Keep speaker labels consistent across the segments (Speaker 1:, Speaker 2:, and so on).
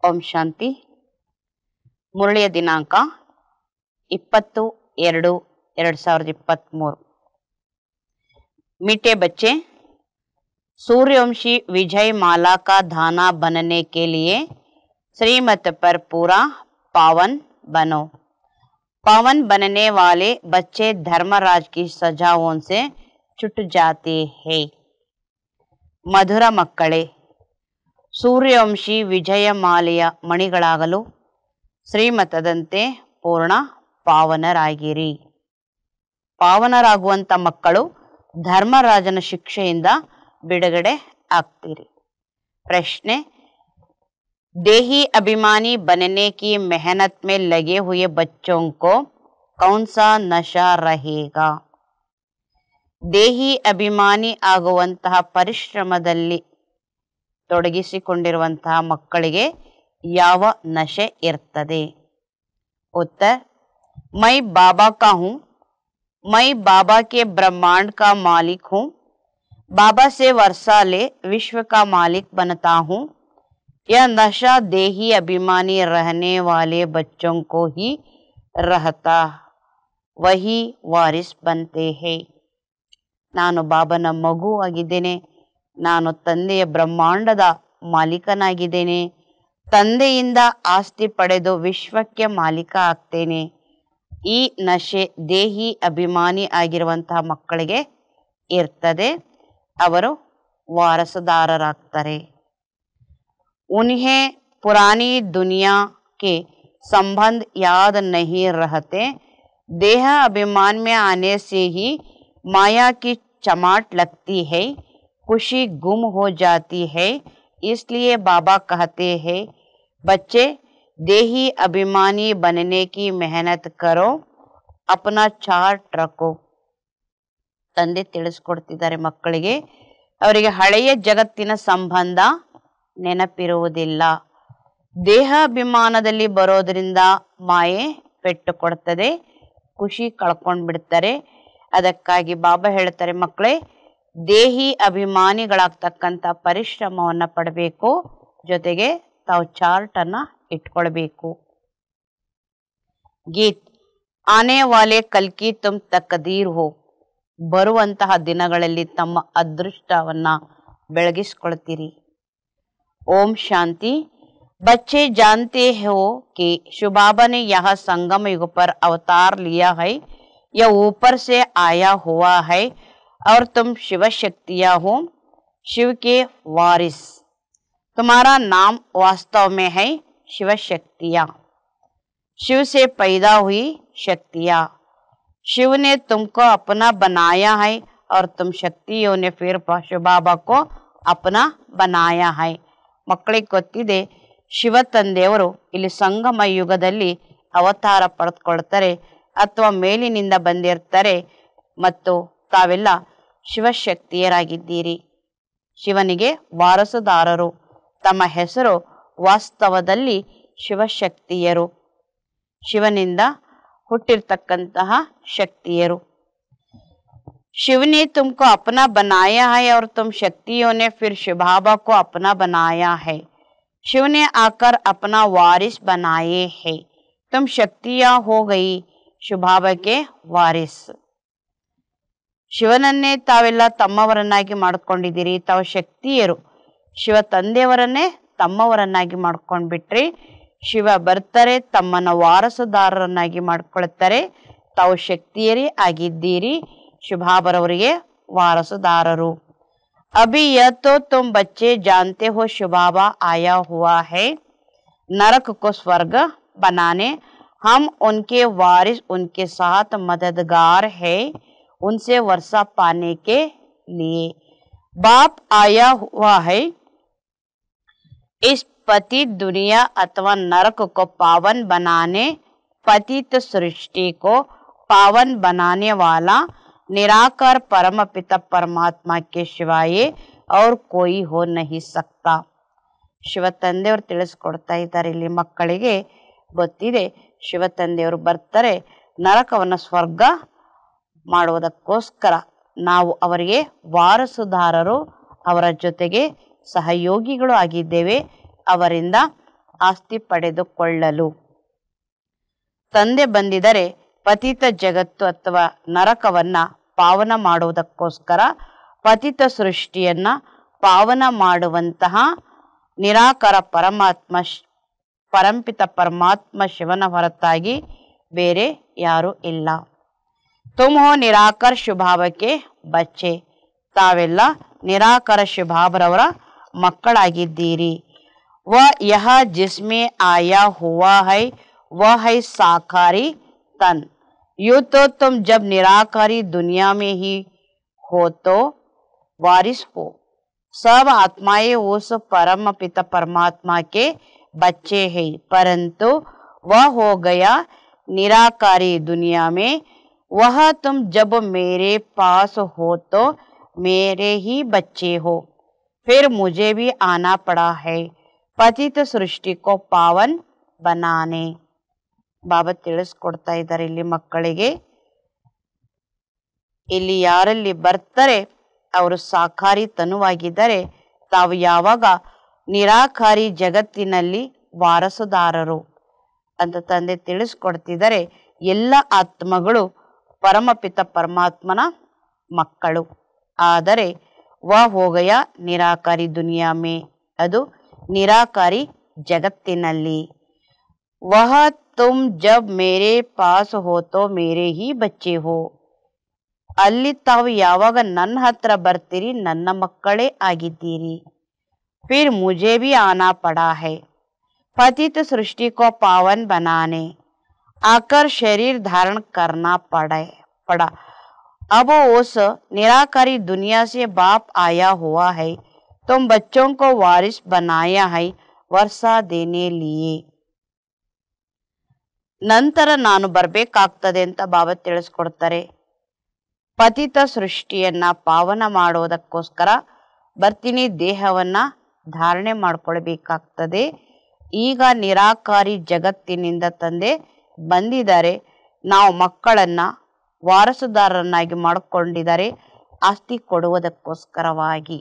Speaker 1: ಓಂ ಶಾಂತಿ ಮುರಳಿಯ ದಿನಾಂಕ ಇಪ್ಪತ್ತು ಎರಡು ಎರಡು ಸಾವಿರದ ಇಪ್ಪತ್ತ್ಮೂರು मीठे बच्चे सूर्यवंशी विजय माला का धाना बनने के लिए श्रीमत पर पूरा पावन बनो पावन बनने वाले बच्चे धर्मराज की सजाओं से छुट जाते हैं ಮಧುರ ಮಕ್ಕಳೇ ಸೂರ್ಯವಂಶಿ ವಿಜಯಮಾಲೆಯ ಮಣಿಗಳಾಗಲು ಶ್ರೀಮತದಂತೆ ಪೂರ್ಣ ಪಾವನರಾಗಿರಿ ಪಾವನರಾಗುವಂತ ಮಕ್ಕಳು ಧರ್ಮರಾಜನ ಶಿಕ್ಷೆಯಿಂದ ಬಿಡುಗಡೆ ಆಗ್ತೀರಿ ಪ್ರಶ್ನೆ देही अभिमानी बनने की मेहनत में लगे हुए बच्चों को कौन सा नशा रहेगा ದೇಹಿ ಅಭಿಮಾನಿ ಆಗುವಂತಹ ಪರಿಶ್ರಮದಲ್ಲಿ ತೊಡಗಿಸಿಕೊಂಡಿರುವಂತಹ ಮಕ್ಕಳಿಗೆ ಯಾವ ನಶೆ ಇರ್ತದೆ उत्तर मैं बाबा का हूँ मैं बाबा के ब्रह्मांड का मालिक हूँ बाबा से वर्षा ले विश्व का मालिक बनता हूँ यह नशा देही अभिमानी रहने वाले बच्चों को ही रहता वही वारिस बनते हैं ನಾನು ಬಾಬನ ಮಗು ಆಗಿದ್ದೇನೆ ನಾನು ತಂದೆಯ ಬ್ರಹ್ಮಾಂಡದ ಮಾಲೀಕನಾಗಿದ್ದೇನೆ ತಂದೆಯಿಂದ ಆಸ್ತಿ ಪಡೆದು ವಿಶ್ವಕ್ಕೆ ಮಾಲೀಕ ಆಗ್ತೇನೆ ಈ ನಶೆ ದೇಹಿ ಅಭಿಮಾನಿ ಆಗಿರುವಂತಹ ಮಕ್ಕಳಿಗೆ ಇರ್ತದೆ ಅವರು ವಾರಸುದಾರರಾಗ್ತಾರೆ उन्हें पुरानी दुनिया के संबंध याद नहीं रहते देह अभिमान में आने से ही माया की चमाट लगती है खुशी गुम हो जाती है इसलिए बाबा कहते हैं बच्चे देही अभिमानी बनने की मेहनत करो अपना चार्ट रखो ತಂದೆ ತಿಳಿಸ್ಕೊಡ್ತಿದ್ದಾರೆ ಮಕ್ಕಳಿಗೆ ಅವರಿಗೆ ಹಳೆಯ ಜಗತ್ತಿನ ಸಂಬಂಧ ನೆನಪಿರುವುದಿಲ್ಲ ದೇಹಾಭಿಮಾನದಲ್ಲಿ ಬರೋದ್ರಿಂದ ಮಾಯೆ ಪೆಟ್ಟು ಕೊಡ್ತದೆ ಖುಷಿ ಕಳ್ಕೊಂಡ್ಬಿಡ್ತಾರೆ ಅದಕ್ಕಾಗಿ ಬಾಬಾ ಹೇಳ್ತಾರೆ ಮಕ್ಕಳೇ ದೇಹಿ ಅಭಿಮಾನಿಗಳಾಗ್ತಕ್ಕಂಥ ಪರಿಶ್ರಮವನ್ನ ಪಡಬೇಕು ಜೊತೆಗೆ ತಾವು ಚಾರ್ಟ್ ಅನ್ನ ಇಟ್ಕೊಳ್ಬೇಕು ಗೀತ್ ಆನೆ ವಾಲೆ ಕಲ್ಕಿ ತುಮ್ ತಕ್ಕದೀರ್ ಹೋ ಬರುವಂತಹ ದಿನಗಳಲ್ಲಿ ತಮ್ಮ ಅದೃಷ್ಟವನ್ನ ಬೆಳಗಿಸ್ಕೊಳ್ತೀರಿ ओम शांति बच्चे जानते हो कि शुभाबा ने यह संगम युग पर अवतार लिया है यह ऊपर से आया हुआ है और तुम शिव शक्तियां हो शिव के वारिस तुम्हारा नाम वास्तव में है शिव शक्तियां शिव से पैदा हुई शक्तियां शिव ने तुमको अपना बनाया है और तुम शक्तियों ने फिर शिवबाबा को अपना बनाया है ಮಕ್ಕಳಿಗೆ ಗೊತ್ತಿದೆ ಶಿವ ತಂದೆಯವರು ಇಲ್ಲಿ ಸಂಗಮ ಯುಗದಲ್ಲಿ ಅವತಾರ ಪಡೆದುಕೊಳ್ತಾರೆ ಅಥವಾ ಮೇಲಿನಿಂದ ಬಂದಿರ್ತಾರೆ ಮತ್ತು ತಾವೆಲ್ಲ ಶಿವಶಕ್ತಿಯರಾಗಿದ್ದೀರಿ ಶಿವನಿಗೆ ವಾರಸುದಾರರು ತಮ್ಮ ಹೆಸರು ವಾಸ್ತವದಲ್ಲಿ ಶಿವಶಕ್ತಿಯರು ಶಿವನಿಂದ ಹುಟ್ಟಿರ್ತಕ್ಕಂತಹ ಶಕ್ತಿಯರು शिव ने तुमको अपना बनाया है और तुम शक्तियों ने फिर शिव बाबा को अपना बनाया है शिव ने आकर अपना वारिस बनाए है तुम शक्तियां हो गई ಶಿವ ಬಾಬಾಗೆ ವಾರಿಸ್ ಶಿವನನ್ನೇ ತಾವೆಲ್ಲ ತಮ್ಮವರನ್ನಾಗಿ ಮಾಡ್ಕೊಂಡಿದ್ದೀರಿ ತಾವು ಶಕ್ತಿಯರು ಶಿವ ತಂದೆಯವರನ್ನೇ ತಮ್ಮವರನ್ನಾಗಿ ಮಾಡ್ಕೊಂಡ್ಬಿಟ್ರಿ ಶಿವ ಬರ್ತಾರೆ ತಮ್ಮನ್ನ ವಾರಸುದಾರರನ್ನಾಗಿ ಮಾಡ್ಕೊಳ್ತಾರೆ ತಾವು ಶಕ್ತಿಯರೇ ಆಗಿದ್ದೀರಿ ಶುಭಾಬರವರಿಗೆ ವಾರಸುದಾರರು अभी यह तो तुम बच्चे जानते हो शुभाबा आया हुआ है नरक को स्वर्ग बनाने हम उनके वारिस उनके साथ मददगार है उनसे वर्षा पाने के लिए बाप आया हुआ है इस पति दुनिया अथवा नरक को पावन बनाने पतित सृष्टि को पावन बनाने वाला निराकार परम पिता परमात्मा के शिवाय और कोई हो नहीं सकता ಶಿವ ತಂದೆಯವರು ತಿಳಿಸ್ಕೊಡ್ತಾ ಇದ್ದಾರೆ ಇಲ್ಲಿ ಮಕ್ಕಳಿಗೆ ಗೊತ್ತಿದೆ ಶಿವ ತಂದೆಯವರು ಬರ್ತಾರೆ ನರಕವನ್ನು ಸ್ವರ್ಗ ಮಾಡುವುದಕ್ಕೋಸ್ಕರ ನಾವು ಅವರಿಗೆ ವಾರಸುದಾರರು ಅವರ ಜೊತೆಗೆ ಸಹಯೋಗಿಗಳು ಆಗಿದ್ದೇವೆ ಅವರಿಂದ ಆಸ್ತಿ ಪಡೆದುಕೊಳ್ಳಲು ತಂದೆ ಬಂದಿದರೆ ಪತಿತ ಜಗತ್ತು ಅಥವಾ ನರಕವನ್ನ ಪಾವನ ಮಾಡುವುದಕ್ಕೋಸ್ಕರ ಪತಿತ ಸೃಷ್ಟಿಯನ್ನ ಪಾವನ ಮಾಡುವಂತಹ ನಿರಾಕಾರ ಪರಮಾತ್ಮ ಶ್- ಪರಂಪಿತ ಪರಮಾತ್ಮ ಶಿವನ ಹೊರತಾಗಿ ಬೇರೆ ಯಾರೂ ಇಲ್ಲ ತುಮ್ ಹೋ ನಿರಾಕರ ಶುಭಾವಕ್ಕೆ ಬಚ್ಚೆ ತಾವೆಲ್ಲ ನಿರಾಕರ ಶುಭಾಬರವರ ಮಕ್ಕಳಾಗಿದ್ದೀರಿ ವ ಯಹ ಜಿಸ್ಮೆ ಆಯಾ ಹುವಾ ಹೈ ವ ಹೈ ಸಾಕಾರಿ तन यूं तो तुम जब निराकारी दुनिया में ही हो तो वारिस हो सब आत्माएं उस परम पिता परमात्मा के बच्चे हैं परंतु वह हो गया निराकारी दुनिया में वह तुम जब मेरे पास हो तो मेरे ही बच्चे हो फिर मुझे भी आना पड़ा है पतित सृष्टि को पावन बनाने ಬಾಬಾ ತಿಳಿಸ್ಕೊಡ್ತಾ ಇದ್ದಾರೆ ಇಲ್ಲಿ ಮಕ್ಕಳಿಗೆ ಇಲ್ಲಿ ಯಾರಲ್ಲಿ ಬರ್ತಾರೆ ಅವರು ಸಾಕಾರಿ ತನುವಾಗಿದ್ದರೆ ತಾವು ಯಾವಾಗ ನಿರಾಕಾರಿ ಜಗತ್ತಿನಲ್ಲಿ ವಾರಸುದಾರರು ಅಂತ ತಂದೆ ತಿಳಿಸ್ಕೊಡ್ತಿದ್ದಾರೆ ಎಲ್ಲ ಆತ್ಮಗಳು ಪರಮಪಿತ ಪರಮಾತ್ಮನ ಮಕ್ಕಳು ಆದರೆ ವ ಹೋಗಯ ನಿರಾಕಾರಿ ದುನಿಯಾ ಮೇ ಅದು ನಿರಾಕಾರಿ ಜಗತ್ತಿನಲ್ಲಿ वह तुम जब मेरे पास हो तो मेरे ही बच्चे हो ಅಲ್ಲಿ ತಾವು ಯಾವಾಗ ನನ್ನ ಹತ್ರ ಬರ್ತೀರಿ ನನ್ನ ಮಕ್ಕಳೇ ಆಗಿದ್ದೀರಿ ಫಿರ್ ಮುಜೆ भी आना पड़ा है पतित सृष्टि को पावन बनाने आकर शरीर धारण करना पड़े पड़ा अब उस निराकारी दुनिया से बाप आया हुआ है तुम बच्चों को वारिस बनाया है वर्षा देने लिए ನಂತರ ನಾನು ಬರ್ಬೇಕಾಗ್ತದೆ ಅಂತ ಬಾಬಾ ತಿಳಿಸ್ಕೊಡ್ತಾರೆ ಪತಿತ ಸೃಷ್ಟಿಯನ್ನ ಪಾವನ ಮಾಡುವುದಕ್ಕೋಸ್ಕರ ಬರ್ತೀನಿ ದೇಹವನ್ನ ಧಾರಣೆ ಮಾಡ್ಕೊಳ್ಬೇಕಾಗ್ತದೆ ಈಗ ನಿರಾಕಾರಿ ಜಗತ್ತಿನಿಂದ ತಂದೆ ಬಂದಿದ್ದಾರೆ ನಾವು ಮಕ್ಕಳನ್ನ ವಾರಸುದಾರರನ್ನಾಗಿ ಮಾಡಿಕೊಂಡಿದ್ದಾರೆ ಆಸ್ತಿ ಕೊಡುವುದಕ್ಕೋಸ್ಕರವಾಗಿ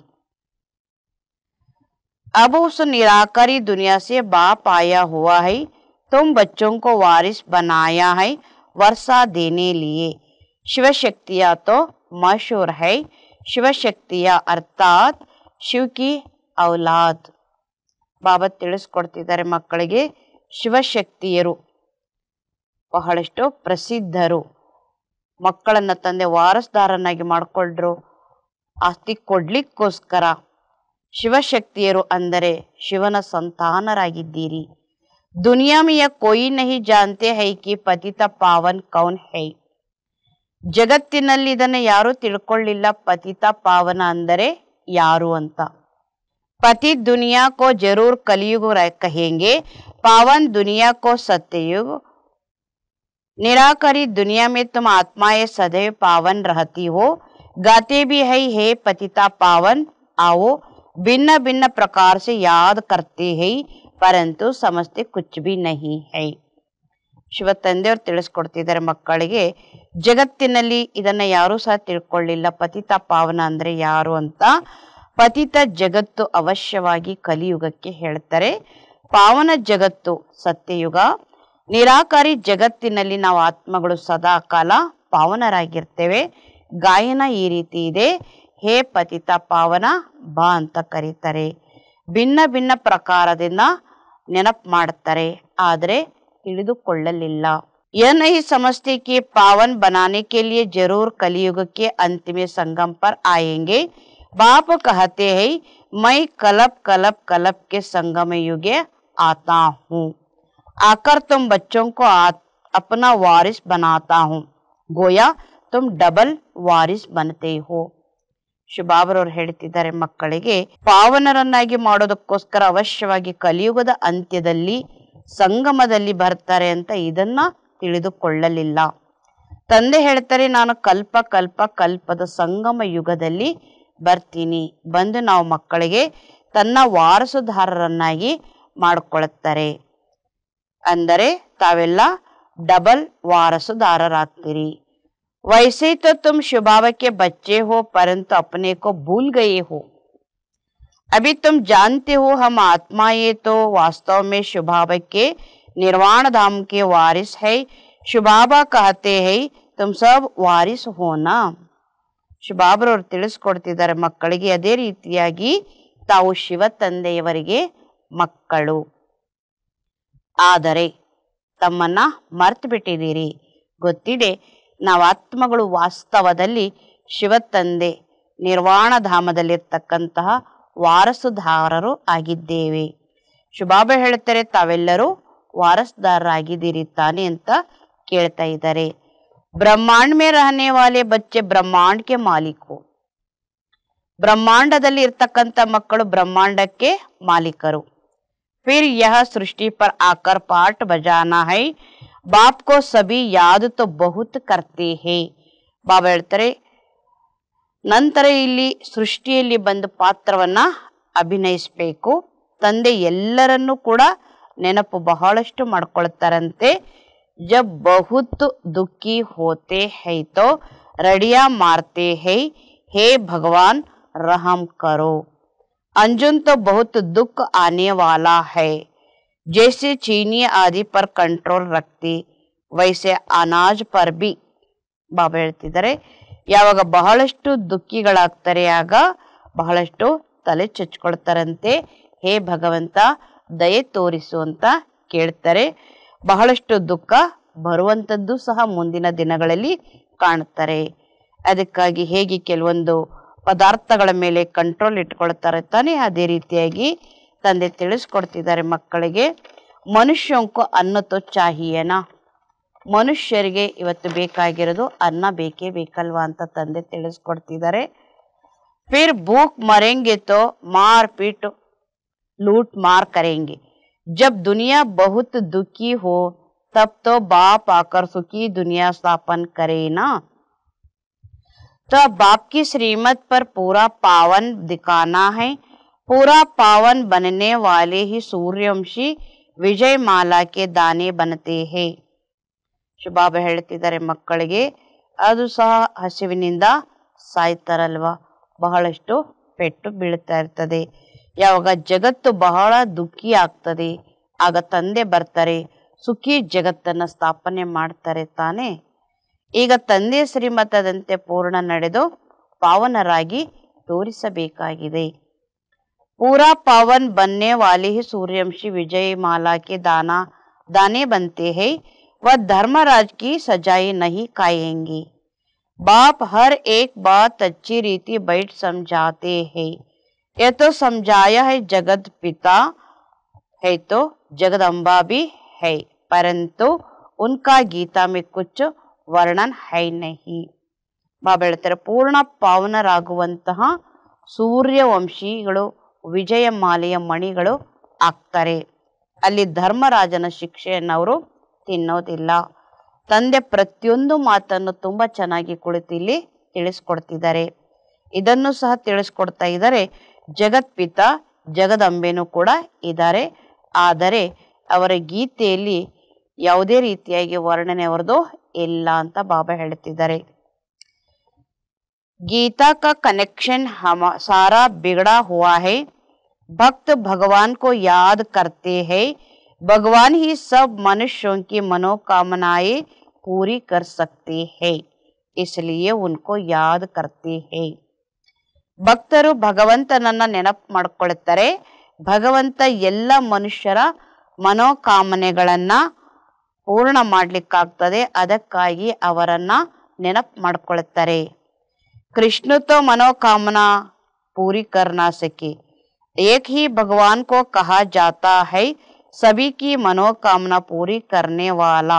Speaker 1: अब उस निराकारी दुनिया से बाप आया हुआ है तुम बच्चों को वारिस बनाया है वर्षा देने लिए शिव शक्तियाँ तो मशहूर है शिव शक्तियाँ अर्थात ಶಿವ್ ಕಿ ಔಲಾದ್ ಬಾಬಾ ತಿಳಿಸ್ಕೊಡ್ತಿದ್ದಾರೆ ಮಕ್ಕಳಿಗೆ ಶಿವಶಕ್ತಿಯರು ಬಹಳಷ್ಟು ಪ್ರಸಿದ್ಧರು ಮಕ್ಕಳನ್ನ ತಂದೆ ವಾರಸ್ದಾರನಾಗಿ ಮಾಡಿಕೊಂಡ್ರು ಆಸ್ತಿ ಕೊಡ್ಲಿಕ್ಕೋಸ್ಕರ ಶಿವಶಕ್ತಿಯರು ಅಂದರೆ ಶಿವನ ಸಂತಾನರಾಗಿದ್ದೀರಿ दुनिया में यह कोई नहीं जानते है कि ಪತಿತ ಪಾವನ್ ಕೌನ್ ಹೈ ಜಗತ್ತಿನಲ್ಲಿ ಇದನ್ನು ಯಾರು ತಿಳ್ಕೊಳ್ಳಿಲ್ಲ ಪತಿತ ಪಾವನ ಅಂದರೆ ಯಾರು ಅಂತ पति दुनिया को जरूर कलयुग रह- कहेंगे पावन दुनिया को सत्ययुग निराकरी दुनिया में तुम आत्माएं सदैव पावन रहती हो गाते भी है हे पतिता पावन आओ भिन्न भिन्न प्रकार से याद करते हैं परंतु समझते कुछ भी नहीं है ಶಿವ ತಂದೆಯವರು ತಿಳಿಸ್ಕೊಡ್ತಿದ್ದಾರೆ ಮಕ್ಕಳಿಗೆ ಜಗತ್ತಿನಲ್ಲಿ ಇದನ್ನ ಯಾರೂ ಸಹ ತಿಳ್ಕೊಳ್ಳಿಲ್ಲ ಪತಿತ ಪಾವನ ಅಂದ್ರೆ ಯಾರು ಅಂತ ಪತಿತ ಜಗತ್ತು ಅವಶ್ಯವಾಗಿ ಕಲಿಯುಗಕ್ಕೆ ಹೇಳ್ತಾರೆ ಪಾವನ ಜಗತ್ತು ಸತ್ಯಯುಗ ನಿರಾಕಾರಿ ಜಗತ್ತಿನಲ್ಲಿ ನಾವು ಆತ್ಮಗಳು ಸದಾ ಕಾಲ ಪಾವನರಾಗಿರ್ತೇವೆ ಗಾಯನ ಈ ರೀತಿ ಇದೆ ಹೇ ಪತಿತ ಪಾವನ ಬಾ ಅಂತ ಕರೀತಾರೆ ಭಿನ್ನ ಭಿನ್ನ ಪ್ರಕಾರದಿಂದ ನೆನಪು ಮಾಡ್ತಾರೆ ಆದರೆ ತಿಳಿದುಕೊಳ್ಳಲಿಲ್ಲ यह नहीं समझते कि पावन बनाने के लिए जरूर कलयुग के अंतिम संगम पर आएंगे बाप कहते हैं मैं कलप कलप कलप के संगम युग आता हूँ आकर तुम बच्चों को आ- अपना वारिस बनाता हूँ गोया तुम डबल वारिस बनते हो ಶುಭಾಬರವ್ರು ಹೇಳ್ತಿದ್ದಾರೆ ಮಕ್ಕಳಿಗೆ ಪಾವನರನ್ನಾಗಿ ಮಾಡೋದಕ್ಕೋಸ್ಕರ ಅವಶ್ಯವಾಗಿ ಕಲಿಯುಗದ ಅಂತ್ಯದಲ್ಲಿ ಸಂಗಮದಲ್ಲಿ ಬರ್ತಾರೆ ಅಂತ ಇದನ್ನ ತಿಳಿದುಕೊಳ್ಳಲಿಲ್ಲ ತಂದೆ ಹೇಳ್ತಾರೆ ನಾನು ಕಲ್ಪ ಕಲ್ಪ ಕಲ್ಪದ ಸಂಗಮ ಯುಗದಲ್ಲಿ ಬರ್ತೀನಿ ಬಂದು ನಾವು ಮಕ್ಕಳಿಗೆ ತನ್ನ ವಾರಸುದಾರರನ್ನಾಗಿ ಮಾಡ್ಕೊಳ್ತಾರೆ ಅಂದರೆ ತಾವೆಲ್ಲ ಡಬಲ್ ವಾರಸುದಾರರಾಗ್ತೀರಿ वैसे तो तुम शुभाव के बच्चे हो परंतु अपने को भूल गए हो अभी तुम जानते हो हम आत्मा ये तो वास्तव में शुभाबा निर्वाण धाम के वारिस है शुभाबा कहते हैं तुम सब वारिस होना ಶುಭಾಬ್ರವ್ರು ತಿಳಿಸ್ಕೊಡ್ತಿದ್ದಾರೆ ಮಕ್ಕಳಿಗೆ ಅದೇ ರೀತಿಯಾಗಿ ತಾವು ಶಿವ ತಂದೆಯವರಿಗೆ ಮಕ್ಕಳು ಆದರೆ ತಮ್ಮನ್ನ ಮರ್ತು ಬಿಟ್ಟಿದ್ದೀರಿ ಗೊತ್ತಿದೆ ನಾವು ಆತ್ಮಗಳು ವಾಸ್ತವದಲ್ಲಿ ಶಿವ ತಂದೆ ನಿರ್ವಾಣ ಧಾಮದಲ್ಲಿರ್ತಕ್ಕಂತಹ ವಾರಸುದಾರರು ಆಗಿದ್ದೇವೆ ಶುಭಾಬ ಹೇಳ್ತಾರೆ ತಾವೆಲ್ಲರೂ ವಾರಸುದಾರರಾಗಿದ್ದೀರಿ ತಾನೆ ಅಂತ ಕೇಳ್ತಾ ಇದ್ದಾರೆ ಬ್ರಹ್ಮಾಂಡ ಮೇ ರಹನೆ ವಾಲೆ ಬಚ್ಚೆ ಬ್ರಹ್ಮಾಂಡ ಕೆ ಮಾಲೀಕು ಬ್ರಹ್ಮಾಂಡದಲ್ಲಿ ಇರ್ತಕ್ಕಂಥ ಮಕ್ಕಳು ಬ್ರಹ್ಮಾಂಡಕ್ಕೆ ಮಾಲೀಕರು ಫಿರ್ ಯಹ ಸೃಷ್ಟಿ ಪರ್ ಆಕರ್ ಪಾಠ ಬಜಾನಾ ಹೈ ಬಾಪ್ ಕೋ ಸಭಿ ಯಾದ್ ತೋ ಬಹುತ್ ಕರ್ತೆ ಹೇ ಬಾಬಾ ಹೇಳ್ತಾರೆ ನಂತರ ಇಲ್ಲಿ ಸೃಷ್ಟಿಯಲ್ಲಿ ಬಂದು ಪಾತ್ರವನ್ನ ಅಭಿನಯಿಸಬೇಕು ತಂದೆ ಎಲ್ಲರನ್ನೂ ಕೂಡ ನೆನಪು ಬಹಳಷ್ಟು ಮಾಡ್ಕೊಳ್ತಾರಂತೆ जब बहुत दुखी होते हैं तो रड़िया मारते हैं हे भगवान रहम करो अंजुन तो बहुत दुख आने वाला है जैसे चीनी आदि पर कंट्रोल रखती वैसे अनाज पर भी ಬಾಬಾ ಹೇಳ್ತಿದ್ದಾರೆ ಯಾವಾಗ ಬಹಳಷ್ಟು ದುಃಖಿಗಳಾಗ್ತಾರೆ ಆಗ ಬಹಳಷ್ಟು ತಲೆ ಚಚ್ಕೊಳ್ತಾರಂತೆ ಹೇ ಭಗವಂತ ದಯೆ ತೋರಿಸು ಅಂತ ಕೇಳ್ತಾರೆ ಬಹಳಷ್ಟು ದುಃಖ ಬರುವಂಥದ್ದು ಸಹ ಮುಂದಿನ ದಿನಗಳಲ್ಲಿ ಕಾಣುತ್ತಾರೆ ಅದಕ್ಕಾಗಿ ಹೇಗೆ ಕೆಲವೊಂದು ಪದಾರ್ಥಗಳ ಮೇಲೆ ಕಂಟ್ರೋಲ್ ಇಟ್ಕೊಳ್ತಾರೆ ತಾನೇ ಅದೇ ರೀತಿಯಾಗಿ ತಂದೆ ತಿಳಿಸ್ಕೊಡ್ತಿದ್ದಾರೆ ಮಕ್ಕಳಿಗೆ ಮನುಷ್ಯಂಕು ಅನ್ನತೋ ಚಾಹಿಯೇನಾ ಮನುಷ್ಯರಿಗೆ ಇವತ್ತು ಬೇಕಾಗಿರೋದು ಅನ್ನ ಬೇಕೇ ಬೇಕಲ್ವಾ ಅಂತ ತಂದೆ ತಿಳಿಸ್ಕೊಡ್ತಿದ್ದಾರೆ ಫಿರ್ ಭೂಕ್ ಮರೆಂಗೆ ತೋ ಮಾರ್ ಪೀಟ್ लूट मार करेंगे जब दुनिया बहुत दुखी हो तब तो बाप आकर सुखी दुनिया स्थापन करे ना तो अब बाप की श्रीमत पर पूरा पावन दिखाना है पूरा पावन बनने वाले ही सूर्यवंशी ವಿಜಯ್ ಮಾಲಾಕ್ಕೆ ದಾನೆ ಬನತೆ ಹೇ ಶುಭಾಬ ಹೇಳ್ತಿದ್ದಾರೆ ಮಕ್ಕಳಿಗೆ ಅದು ಸಹ ಹಸಿವಿನಿಂದ ಸಾಯ್ತಾರಲ್ವಾ ಬಹಳಷ್ಟು ಪೆಟ್ಟು ಬೀಳ್ತಾ ಇರ್ತದೆ ಯಾವಾಗ ಜಗತ್ತು ಬಹಳ ದುಃಖಿ ಆಗ್ತದೆ ಆಗ ತಂದೆ ಬರ್ತಾರೆ ಸುಖಿ ಜಗತ್ತನ್ನ ಸ್ಥಾಪನೆ ಮಾಡ್ತಾರೆ ತಾನೇ ಈಗ ತಂದೆ ಶ್ರೀಮತದಂತೆ ಪೂರ್ಣ ನಡೆದು ಪಾವನರಾಗಿ ತೋರಿಸಬೇಕಾಗಿದೆ पूरा पावन बनने वाले ही सूर्यवंशी विजय माला के दाना दाने बनते हैं वह धर्मराज की सजाई नहीं खाएंगे बाप हर एक बात अच्छी रीति बैठ समझाते हैं यह तो समझाया है जगत पिता है तो जगदम्बा भी है परंतु उनका गीता में कुछ वर्णन है नहीं ಬಾಬಾ ಹೇಳ್ತಾರೆ ಪೂರ್ಣ ಪಾವನರಾಗುವಂತಹ ಸೂರ್ಯವಂಶಿಗಳು ವಿಜಯ ಮಾಲೆಯ ಮಣಿಗಳು ಆಗ್ತಾರೆ ಅಲ್ಲಿ ಧರ್ಮರಾಜನ ಶಿಕ್ಷೆಯನ್ನು ಅವರು ತಿನ್ನೋದಿಲ್ಲ ತಂದೆ ಪ್ರತಿಯೊಂದು ಮಾತನ್ನು ತುಂಬಾ ಚೆನ್ನಾಗಿ ಕುಳಿತು ಇಲ್ಲಿ ತಿಳಿಸ್ಕೊಡ್ತಿದ್ದಾರೆ ಇದನ್ನು ಸಹ ತಿಳಿಸ್ಕೊಡ್ತಾ ಇದ್ದಾರೆ ಜಗತ್ಪಿತ ಜಗದಂಬೆನೂ ಕೂಡ ಇದ್ದಾರೆ ಆದರೆ ಅವರ ಗೀತೆಯಲ್ಲಿ ಯಾವುದೇ ರೀತಿಯಾಗಿ ವರ್ಣನೆ ಅವರದು ಇಲ್ಲ ಅಂತ ಬಾಬಾ ಹೇಳ್ತಿದ್ದಾರೆ गीता का कनेक्शन हम सारा बिगड़ा हुआ है भक्त भगवान को याद करते हैं भगवान ही सब मनुष्यों की मनोकामनाएं पूरी कर सकते हैं इसलिए उनको याद करते हैं ಭಕ್ತರು ಭಗವಂತನನ್ನ ನೆನಪು ಮಾಡ್ಕೊಳ್ತಾರೆ ಭಗವಂತ ಎಲ್ಲ ಮನುಷ್ಯರ ಮನೋಕಾಮನೆಗಳನ್ನ ಪೂರ್ಣ ಮಾಡ್ಲಿಕ್ಕಾಗ್ತದೆ ಅದಕ್ಕಾಗಿ ಅವರನ್ನ ನೆನಪು ಮಾಡ್ಕೊಳ್ತಾರೆ कृष्ण तो मनोकामना पूरी कर ना सके एक ही भगवान को कहा जाता है सभी की मनोकामना पूरी करने वाला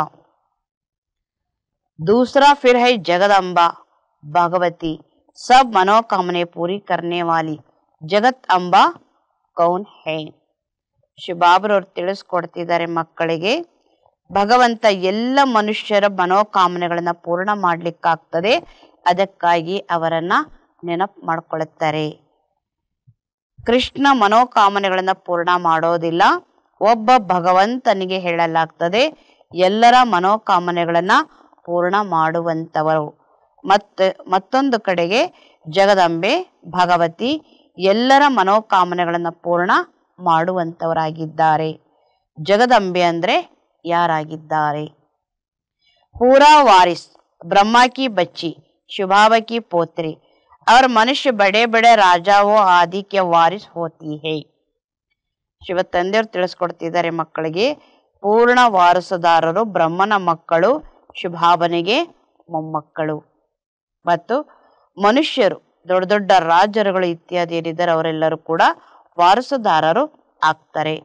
Speaker 1: दूसरा फिर है जगदम्बा भगवती सब मनोकामने पूरी करने वाली ಜಗತ್ ಅಂಬಾ ಕೌನ್ ಹೇ ಶಿವಬಾಬ್ರವ್ರು ತಿಳಿಸ್ಕೊಡ್ತಿದ್ದಾರೆ ಮಕ್ಕಳಿಗೆ ಭಗವಂತ ಎಲ್ಲ ಮನುಷ್ಯರ ಮನೋಕಾಮನೆಗಳನ್ನ ಪೂರ್ಣ ಮಾಡ್ಲಿಕ್ಕಾಗ್ತದೆ ಅದಕ್ಕಾಗಿ ಅವರನ್ನ ನೆನಪು ಮಾಡ್ಕೊಳ್ಳುತ್ತಾರೆ ಕೃಷ್ಣ ಮನೋಕಾಮನೆಗಳನ್ನ ಪೂರ್ಣ ಮಾಡೋದಿಲ್ಲ ಒಬ್ಬ ಭಗವಂತನಿಗೆ ಹೇಳಲಾಗ್ತದೆ ಎಲ್ಲರ ಮನೋಕಾಮನೆಗಳನ್ನ ಪೂರ್ಣ ಮಾಡುವಂತವರು ಮತ್ತೆ ಮತ್ತೊಂದು ಕಡೆಗೆ ಜಗದಂಬೆ ಭಗವತಿ ಎಲ್ಲರ ಮನೋಕಾಮನೆಗಳನ್ನು ಪೂರ್ಣ ಮಾಡುವಂತವರಾಗಿದ್ದಾರೆ ಜಗದಂಬೆ ಅಂದ್ರೆ ಯಾರಾಗಿದ್ದಾರೆ पूरा वारिस ब्रह्मा की बच्ची शुभावा की पोत्री और मनुष्य बड़े बड़े राजाओं आदि के वारिस होती है ಶಿವ ತಂದೆಯವರು ತಿಳಿಸ್ಕೊಡ್ತಿದ್ದಾರೆ ಮಕ್ಕಳಿಗೆ ಪೂರ್ಣ ವಾರಸುದಾರರು ಬ್ರಹ್ಮನ ಮಕ್ಕಳು ಶುಭಾಬನಿಗೆ ಮೊಮ್ಮಕ್ಕಳು ಮತ್ತು ಮನುಷ್ಯರು ದೊಡ್ಡ ದೊಡ್ಡ ರಾಜರುಗಳು ಇತ್ಯಾದಿ ಏನಿದ್ದಾರೆ ಅವರೆಲ್ಲರೂ ಕೂಡ ವಾರಸುದಾರರು ಆಗ್ತಾರೆ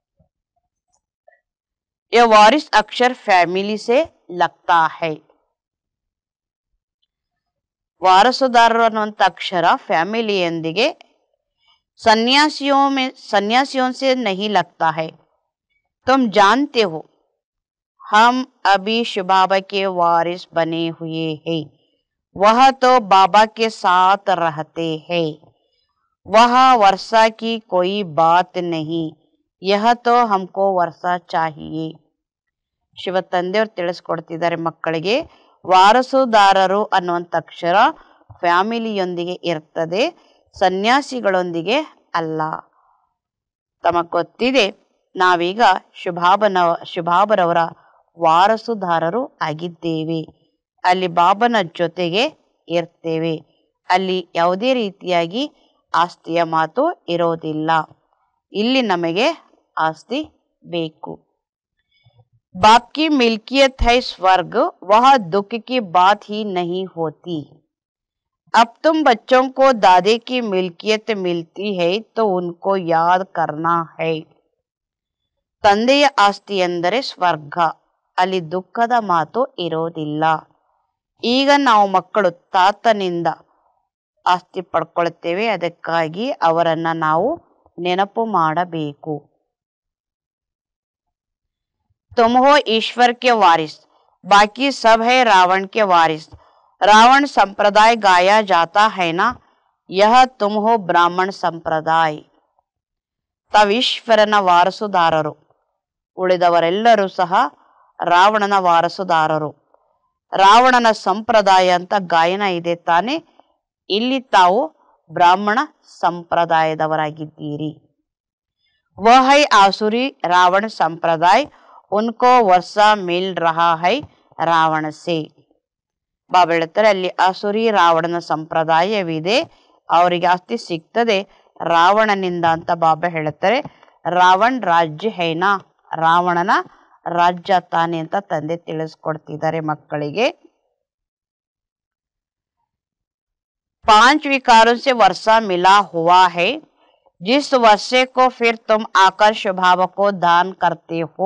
Speaker 1: ये वारिस अक्षर फैमिली से लगता है ವಾರಸುದಾರರು ಅನ್ನುವಂಥ ಅಕ್ಷರ ಫ್ಯಾಮಿಲಿಯೊಂದಿಗೆ सन्यासियों में सन्यासियों से नहीं लगता है तुम जानते हो हम अभी बाबा के वारिस बने हुए हैं वह तो बाबा के साथ रहते हैं वह वर्षा की कोई बात नहीं यह तो हमको वर्षा चाहिए ಶಿವ ತಂದೆಯವರು ತಿಳಿಸ್ಕೊಡ್ತಿದ್ದಾರೆ ಮಕ್ಕಳಿಗೆ ವಾರಸುದಾರರು ಅನ್ನುವಂಥ ಅಕ್ಷರ ಫ್ಯಾಮಿಲಿಯೊಂದಿಗೆ ಇರ್ತದೆ ಸನ್ಯಾಸಿಗಳೊಂದಿಗೆ ಅಲ್ಲ ತಮಗ್ ಗೊತ್ತಿದೆ ನಾವೀಗ ಶುಭಾಬನ ಶುಭಾಬರವರ ವಾರಸುದಾರರು ಆಗಿದ್ದೇವೆ ಅಲ್ಲಿ ಬಾಬನ ಜೊತೆಗೆ ಇರ್ತೇವೆ ಅಲ್ಲಿ ಯಾವುದೇ ರೀತಿಯಾಗಿ ಆಸ್ತಿಯ ಮಾತು ಇರೋದಿಲ್ಲ ಇಲ್ಲಿ ನಮಗೆ ಆಸ್ತಿ ಬೇಕು बाप की मिल्कियत है स्वर्ग वह दुख की बात ही नहीं होती अब तुम बच्चों को दादे की मिल्कियत मिलती है तो उनको याद करना है ತಂದೆಯ ಆಸ್ತಿ ಎಂದರೆ ಸ್ವರ್ಗ ಅಲ್ಲಿ ದುಃಖದ ಮಾತು ಇರೋದಿಲ್ಲ ಈಗ ನಾವು ಮಕ್ಕಳು ತಾತನಿಂದ ಆಸ್ತಿ ಪಡ್ಕೊಳ್ತೇವೆ ಅದಕ್ಕಾಗಿ ಅವರನ್ನ ನಾವು ನೆನಪು ಮಾಡಬೇಕು तुम हो ईश्वर के वारिस बाकी सब है रावण के वारिस रावण संप्रदाय गाया जाता है ना यह तुम हो ब्राह्मण ಸಂಪ್ರದಾಯ ತಾವೀಶ್ವರನ ವಾರಸುದಾರರು ಉಳಿದವರೆಲ್ಲರೂ ಸಹ ರಾವಣನ ವಾರಸುದಾರರು ರಾವಣನ ಸಂಪ್ರದಾಯ ಅಂತ ಗಾಯನ ಇದೆ ತಾನೆ ಇಲ್ಲಿ ತಾವು ಬ್ರಾಹ್ಮಣ ಸಂಪ್ರದಾಯದವರಾಗಿದ್ದೀರಿ वह है आसुरी रावण संप्रदाय ಉನ್ಕೋ ವರ್ಷ ಮಿಲ್ ರಹಾ ಹೈ ರಾವಣ ಸೇ ಬಾಬಾ ಹೇಳ್ತಾರೆ ಅಲ್ಲಿ ಅಸುರಿ ರಾವಣನ ಸಂಪ್ರದಾಯವಿದೆ ಅವರಿಗೆ ಆಸ್ತಿ ಸಿಗ್ತದೆ ರಾವಣನಿಂದ ಅಂತ ಬಾಬಾ ಹೇಳ್ತಾರೆ ರಾವಣ್ ರಾಜ್ಯ ಹೈನಾ ರಾವಣನ ರಾಜ್ಯ ತಾನೆ ಅಂತ ತಂದೆ ತಿಳಿಸ್ಕೊಡ್ತಿದ್ದಾರೆ ಮಕ್ಕಳಿಗೆ पांच विकारों से वर्षा मिला हुआ है जिस वर्षे को फिर तुम आकर स्वभाव को दान करते हो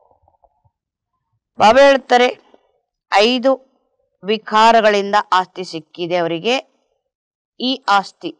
Speaker 1: ಬಾಬಾ ಹೇಳ್ತಾರೆ ಐದು ವಿಕಾರಗಳಿಂದ ಆಸ್ತಿ ಸಿಕ್ಕಿದೆ ಅವರಿಗೆ ಈ ಆಸ್ತಿ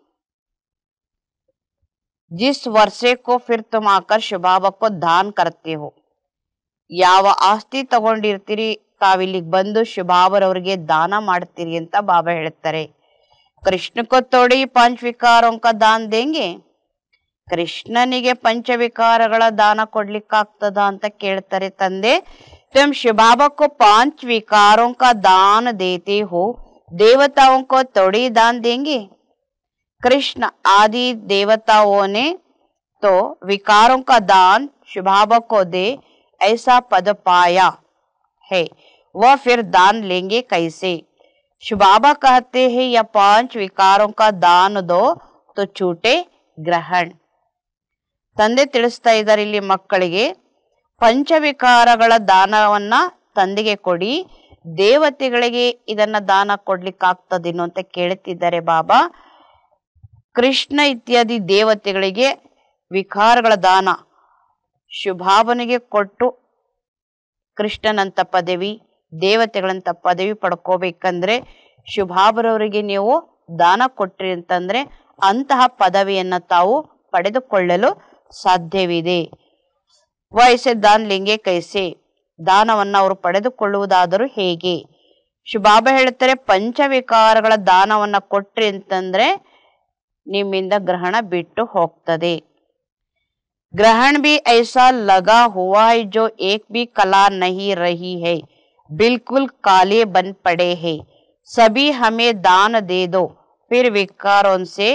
Speaker 1: ಜಿಸ್ ವರ್ಷೆ ಕೋ ಫಿರ್ ತುಮ್ ಆಕರ್ ಶುಭಾವಕ್ಕೋ ದಾನ್ ಕರ್ತೆ ಹೋ ಯಾವ ಆಸ್ತಿ ತಗೊಂಡಿರ್ತೀರಿ ತಾವಿಲ್ಲಿಗೆ ಬಂದು ಶುಭಾವರವರಿಗೆ ದಾನ ಮಾಡ್ತೀರಿ ಅಂತ ಬಾಬಾ ಹೇಳ್ತಾರೆ ಕೃಷ್ಣಕ್ಕೋ ತೋಡಿ ಪಂಚ ವಿಕಾರೋಂಕ ದಾನ್ ದೇಂಗೆ ಕೃಷ್ಣನಿಗೆ ಪಂಚವಿಕಾರಗಳ ದಾನ ಕೊಡ್ಲಿಕ್ಕಾಗ್ತದ ಅಂತ ಕೇಳ್ತಾರೆ ತಂದೆ तुम शिव को पांच विकारों का दान देते हो देवताओं को थोड़ी दान देंगे कृष्ण आदि देवताओं ने तो विकारों का दान शुभाव को दे ऐसा पद पाया है वह फिर दान लेंगे कैसे शुभाबा कहते हैं या पांच विकारों का दान दो तो छूटे ग्रहण ತಂದೆ ತಿಳಿಸ್ತಾ ಇದ್ದಾರೆ ಇಲ್ಲಿ ಮಕ್ಕಳಿಗೆ ಪಂಚವಿಕಾರಗಳ ದಾನವನ್ನ ತಂದೆಗೆ ಕೊಡಿ ದೇವತೆಗಳಿಗೆ ಇದನ್ನ ದಾನ ಕೊಡ್ಲಿಕ್ಕಾಗ್ತದೇನೋ ಅಂತ ಕೇಳುತ್ತಿದ್ದಾರೆ ಬಾಬಾ ಕೃಷ್ಣ ಇತ್ಯಾದಿ ದೇವತೆಗಳಿಗೆ ವಿಕಾರಗಳ ದಾನ ಶುಭಾವನಿಗೆ ಕೊಟ್ಟು ಕೃಷ್ಣನಂತ ಪದವಿ ದೇವತೆಗಳಂತ ಪದವಿ ಪಡ್ಕೋಬೇಕಂದ್ರೆ ಶುಭಾಬರವರಿಗೆ ನೀವು ದಾನ ಕೊಟ್ರಿ ಅಂತಂದ್ರೆ ಅಂತಹ ಪದವಿಯನ್ನ ತಾವು ಪಡೆದುಕೊಳ್ಳಲು ಸಾಧ್ಯವಿದೆ ವಯಸ್ಸೆ ದಾನ್ ಲಿಂಗೆ ಕೈಸೆ ದಾನವನ್ನ ಅವರು ಪಡೆದುಕೊಳ್ಳುವುದಾದರೂ ಹೇಗೆ ಶುಭಾಬ ಹೇಳ್ತಾರೆ ಪಂಚವಿಕಾರಗಳ ದಾನವನ್ನ ಕೊಟ್ರಿ ಅಂತಂದ್ರೆ ನಿಮ್ಮಿಂದ ಗ್ರಹಣ ಬಿಟ್ಟು ಹೋಗ್ತದೆ ग्रहण भी ऐसा लगा हुआ है जो एक भी कला नहीं रही है बिल्कुल काले बन पड़े हैं सभी हमें दान दे दो फिर विकारों से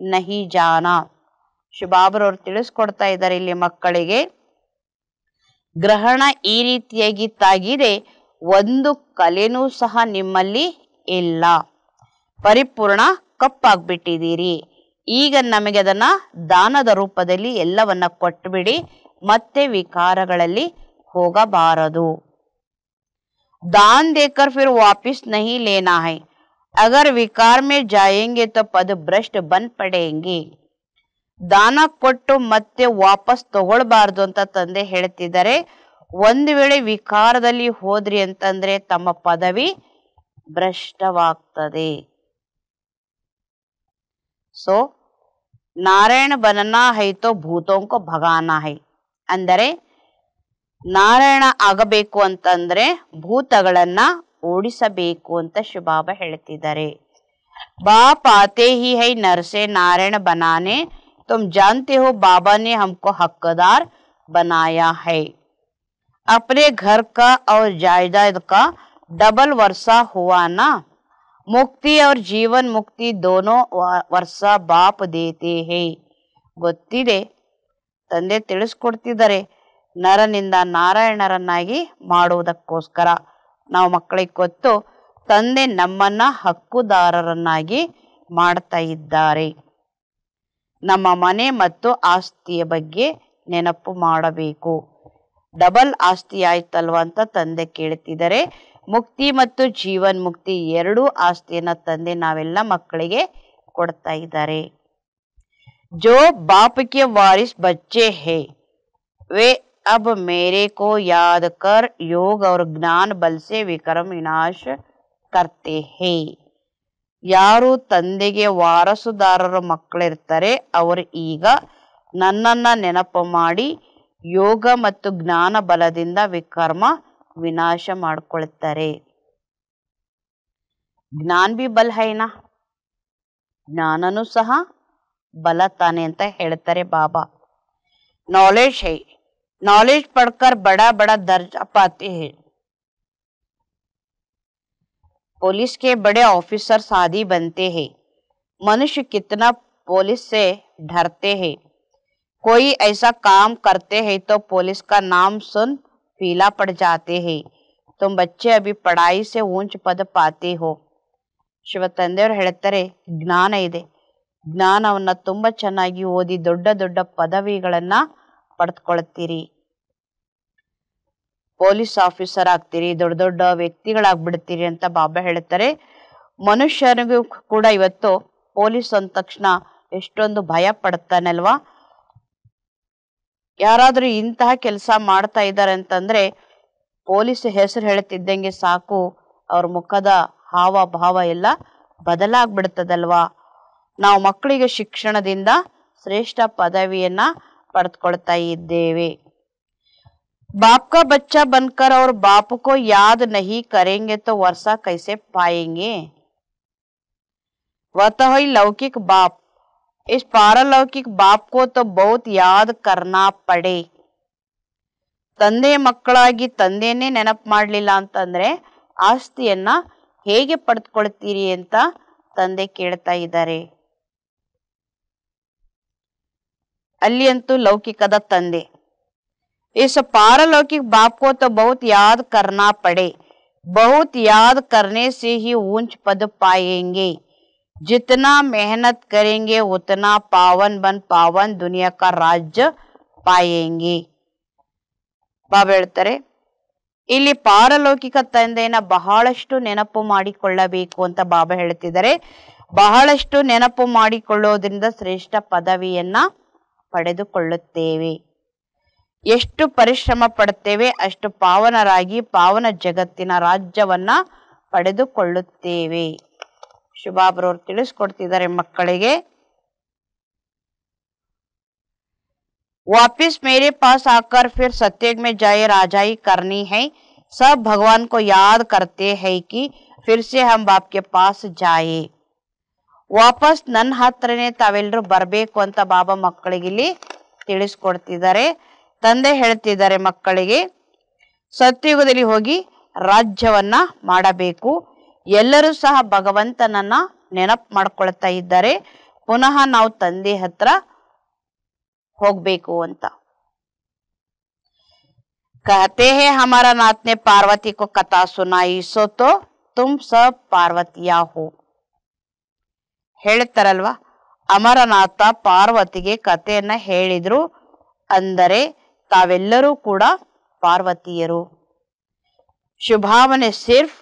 Speaker 1: ನಹಿ ಜಾನ ಶುಭಾಬ್ರವ್ರು ತಿಳಿಸ್ಕೊಡ್ತಾ ಇದ್ದಾರೆ ಇಲ್ಲಿ ಮಕ್ಕಳಿಗೆ ಗ್ರಹಣ ಈ ರೀತಿಯಾಗಿ ತಾಗಿದೆ ಒಂದು ಕಲೆನೂ ಸಹ ನಿಮ್ಮಲ್ಲಿ ಇಲ್ಲ ಪರಿಪೂರ್ಣ ಕಪ್ಪಾಗ್ಬಿಟ್ಟಿದ್ದೀರಿ ಈಗ ನಮಗೆ ಅದನ್ನ ದಾನದ ರೂಪದಲ್ಲಿ ಎಲ್ಲವನ್ನ ಕೊಟ್ಬಿಡಿ ಮತ್ತೆ ವಿಕಾರಗಳಲ್ಲಿ ಹೋಗಬಾರದು दान देकर फिर वापिस नहीं लेना है अगर विकार में जाएंगे तो पद भ्रष्ट बन पड़ेंगे ದಾನ ಕೊಟ್ಟು ಮತ್ತೆ ವಾಪಸ್ ತಗೊಳ್ಬಾರ್ದು ಅಂತ ತಂದೆ ಹೇಳ್ತಿದ್ದಾರೆ ಒಂದು ವೇಳೆ ವಿಕಾರದಲ್ಲಿ ಹೋದ್ರಿ ಅಂತಂದ್ರೆ ತಮ್ಮ ಪದವಿ ಭ್ರಷ್ಟವಾಗ್ತದೆ ಸೊ ನಾರಾಯಣ ಬನನ ಹೈತೋ ಭೂತೋಂಕೋ ಭಗಾನ ಹೈ ಅಂದರೆ ನಾರಾಯಣ ಆಗಬೇಕು ಅಂತಂದ್ರೆ ಭೂತಗಳನ್ನ ಓಡಿಸಬೇಕು ಅಂತ ಶುಭಾಬ ಹೇಳ್ತಿದ್ದಾರೆ बाप आते ही है नर से नारायण बनाने तुम जानते हो बाबा ने हमको हकदार बनाया है अपने घर का और जायदाद का डबल वर्षा हुआ ना मुक्ति और जीवन मुक्ति दोनों ವ- ವರ್ಷ ಬಾಪ್ ದೇತೆ ಹೇ ಗೊತ್ತಿದೆ ತಂದೆ ತಿಳಿಸ್ಕೊಡ್ತಿದ್ದಾರೆ ನರನಿಂದ ನಾರಾಯಣರನ್ನಾಗಿ ಮಾಡುವುದಕ್ಕೋಸ್ಕರ ನಾವು ಮಕ್ಕಳಿಗೆ ಗೊತ್ತು ತಂದೆ ನಮ್ಮನ್ನ ಹಕ್ಕುದಾರರನ್ನಾಗಿ ಮಾಡ್ತಾ ಇದ್ದಾರೆ ನಮ್ಮ ಮನೆ ಮತ್ತು ಆಸ್ತಿಯ ಬಗ್ಗೆ ನೆನಪು ಮಾಡಬೇಕು ಡಬಲ್ ಆಸ್ತಿ ಆಯ್ತಲ್ವಾ ಅಂತ ತಂದೆ ಕೇಳ್ತಿದ್ದಾರೆ ಮುಕ್ತಿ ಮತ್ತು ಜೀವನ್ ಮುಕ್ತಿ ಎರಡೂ ಆಸ್ತಿಯನ್ನ ತಂದೆ ನಾವೆಲ್ಲ ಮಕ್ಕಳಿಗೆ ಕೊಡ್ತಾ ಇದ್ದಾರೆ जो बाप के वारिस बच्चे हैं वे अब मेरे को याद कर योग और ज्ञान बल से विक्रम विनाश करते हैं ಯಾರು ತಂದೆಗೆ ವಾರಸುದಾರರ ಮಕ್ಕಳಿರ್ತಾರೆ ಅವರು ಈಗ ನನ್ನನ್ನ ನೆನಪು ಮಾಡಿ ಯೋಗ ಮತ್ತು ಜ್ಞಾನ ಬಲದಿಂದ ವಿಕರ್ಮ ವಿನಾಶ ಮಾಡ್ಕೊಳ್ತಾರೆ ಜ್ಞಾನ್ ಬಿ ಬಲ್ ಹೈನಾ ಜ್ಞಾನನೂ ಸಹ ಬಲ ತಾನೆ ಅಂತ ಹೇಳ್ತಾರೆ ಬಾಬಾ नॉलेज है नॉलेज पढ़कर बड़ा बड़ा दर्जा पाते हैं पुलिस के बड़े ऑफिसर्स आदि बनते हैं मनुष्य कितना पुलिस से डरते हैं कोई ऐसा काम करते हैं तो पुलिस का नाम सुन पीला पड़ जाते हैं तुम बच्चे अभी पढ़ाई से ऊंच पद पाते हो ಶಿವ ತಂದೆಯವರು ಹೇಳ್ತಾರೆ ಜ್ಞಾನ ಇದೆ ಜ್ಞಾನವನ್ನ ತುಂಬಾ ಚೆನ್ನಾಗಿ ಓದಿ ದೊಡ್ಡ ದೊಡ್ಡ ಪದವಿಗಳನ್ನ ಪಡೆದುಕೊಳ್ತೀರಿ ಪೊಲೀಸ್ ಆಫೀಸರ್ ಆಗ್ತೀರಿ ದೊಡ್ಡ ದೊಡ್ಡ ವ್ಯಕ್ತಿಗಳಾಗ್ಬಿಡ್ತೀರಿ ಅಂತ ಬಾಬಾ ಹೇಳ್ತಾರೆ ಮನುಷ್ಯನಿಗೂ ಕೂಡ ಇವತ್ತು ಪೊಲೀಸ್ ಅಂದ ತಕ್ಷಣ ಎಷ್ಟೊಂದು ಭಯ ಪಡ್ತಾನಲ್ವಾ ಯಾರಾದ್ರೂ ಇಂತಹ ಕೆಲಸ ಮಾಡ್ತಾ ಇದ್ದಾರೆ ಅಂತಂದ್ರೆ ಪೊಲೀಸ್ ಹೆಸರು ಹೇಳ್ತಿದ್ದಂಗೆ ಸಾಕು ಅವ್ರ ಮುಖದ ಹಾವ ಭಾವ ಎಲ್ಲ ಬದಲಾಗ್ಬಿಡ್ತದಲ್ವಾ ನಾವು ಮಕ್ಕಳಿಗೆ ಶಿಕ್ಷಣದಿಂದ ಶ್ರೇಷ್ಠ ಪದವಿಯನ್ನ ಪಡೆದುಕೊಳ್ತಾ ಇದ್ದೇವೆ बाप का बच्चा बनकर और बाप को याद नहीं करेंगे तो वर्षा कैसे पाएंगे वह तो है लौकिक बाप इस पारलौकिक बाप को तो बहुत याद करना पड़े ತಂದೆ ಮಕ್ಕಳಾಗಿ ತಂದೆಯನ್ನೇ ನೆನಪು ಮಾಡ್ಲಿಲ್ಲ ಅಂತಂದ್ರೆ ಆಸ್ತಿಯನ್ನ ಹೇಗೆ ಪಡೆದುಕೊಳ್ತೀರಿ ಅಂತ ತಂದೆ ಕೇಳ್ತಾ ಇದ್ದಾರೆ ಅಲ್ಲಿ ಅಂತೂ ಲೌಕಿಕದ ತಂದೆ इस पारलौकिक बाप को तो बहुत याद करना पड़े बहुत याद करने से ही ऊंच पद पाएंगे जितना मेहनत करेंगे उतना पावन बन पावन दुनिया का राज्य पाएंगे ಬಾಬಾ ಹೇಳ್ತಾರೆ ಇಲ್ಲಿ ಪಾರಲೌಕಿಕ ತಂದೆಯನ್ನ ಬಹಳಷ್ಟು ನೆನಪು ಮಾಡಿಕೊಳ್ಳಬೇಕು ಅಂತ ಬಾಬಾ ಹೇಳ್ತಿದ್ದಾರೆ ಬಹಳಷ್ಟು ನೆನಪು ಮಾಡಿಕೊಳ್ಳೋದ್ರಿಂದ ಶ್ರೇಷ್ಠ ಪದವಿಯನ್ನ ಪಡೆದುಕೊಳ್ಳುತ್ತೇವೆ ಎಷ್ಟು ಪರಿಶ್ರಮ ಪಡುತ್ತೇವೆ ಅಷ್ಟು ಪಾವನರಾಗಿ ಪಾವನ ಜಗತ್ತಿನ ರಾಜ್ಯವನ್ನ ಪಡೆದುಕೊಳ್ಳುತ್ತೇವೆ ಶುಭಾಬ್ರವ್ರು ತಿಳಿಸ್ಕೊಡ್ತಿದ್ದಾರೆ ಮಕ್ಕಳಿಗೆ वापिस मेरे पास आकर फिर सत्ययुग में जाए राजाई करनी है सब भगवान को याद करते हैं कि फिर से हम बाप के पास जाए ವಾಪಸ್ ನನ್ನ ಹತ್ರನೇ ತಾವೆಲ್ಲರೂ ಬರಬೇಕು ಅಂತ ಬಾಬಾ ಮಕ್ಕಳಿಗೆ ಇಲ್ಲಿ ತಿಳಿಸ್ಕೊಡ್ತಿದ್ದಾರೆ ತಂದೆ ಹೇಳ್ತಿದ್ದಾರೆ ಮಕ್ಕಳಿಗೆ ಸತ್ಯುಗದಲ್ಲಿ ಹೋಗಿ ರಾಜ್ಯವನ್ನ ಮಾಡಬೇಕು ಎಲ್ಲರೂ ಸಹ ಭಗವಂತನನ್ನ ನೆನಪು ಮಾಡ್ಕೊಳ್ತಾ ಇದ್ದಾರೆ ಪುನಃ ನಾವು ತಂದೆ ಹತ್ರ ಹೋಗ್ಬೇಕು ಅಂತ कहते हैं हमारा नाथ ने पार्वती को कथा सुनाई सो तो तुम सब पार्वतिया हो ಹೇಳ್ತಾರಲ್ವಾ ಅಮರನಾಥ ಪಾರ್ವತಿಗೆ ಕಥೆಯನ್ನ ಹೇಳಿದ್ರು ಅಂದರೆ ತಾವೆಲ್ಲರೂ ಕೂಡ ಪಾರ್ವತಿಯರು ಶುಭಾವನೆ ಸಿರ್ಫ್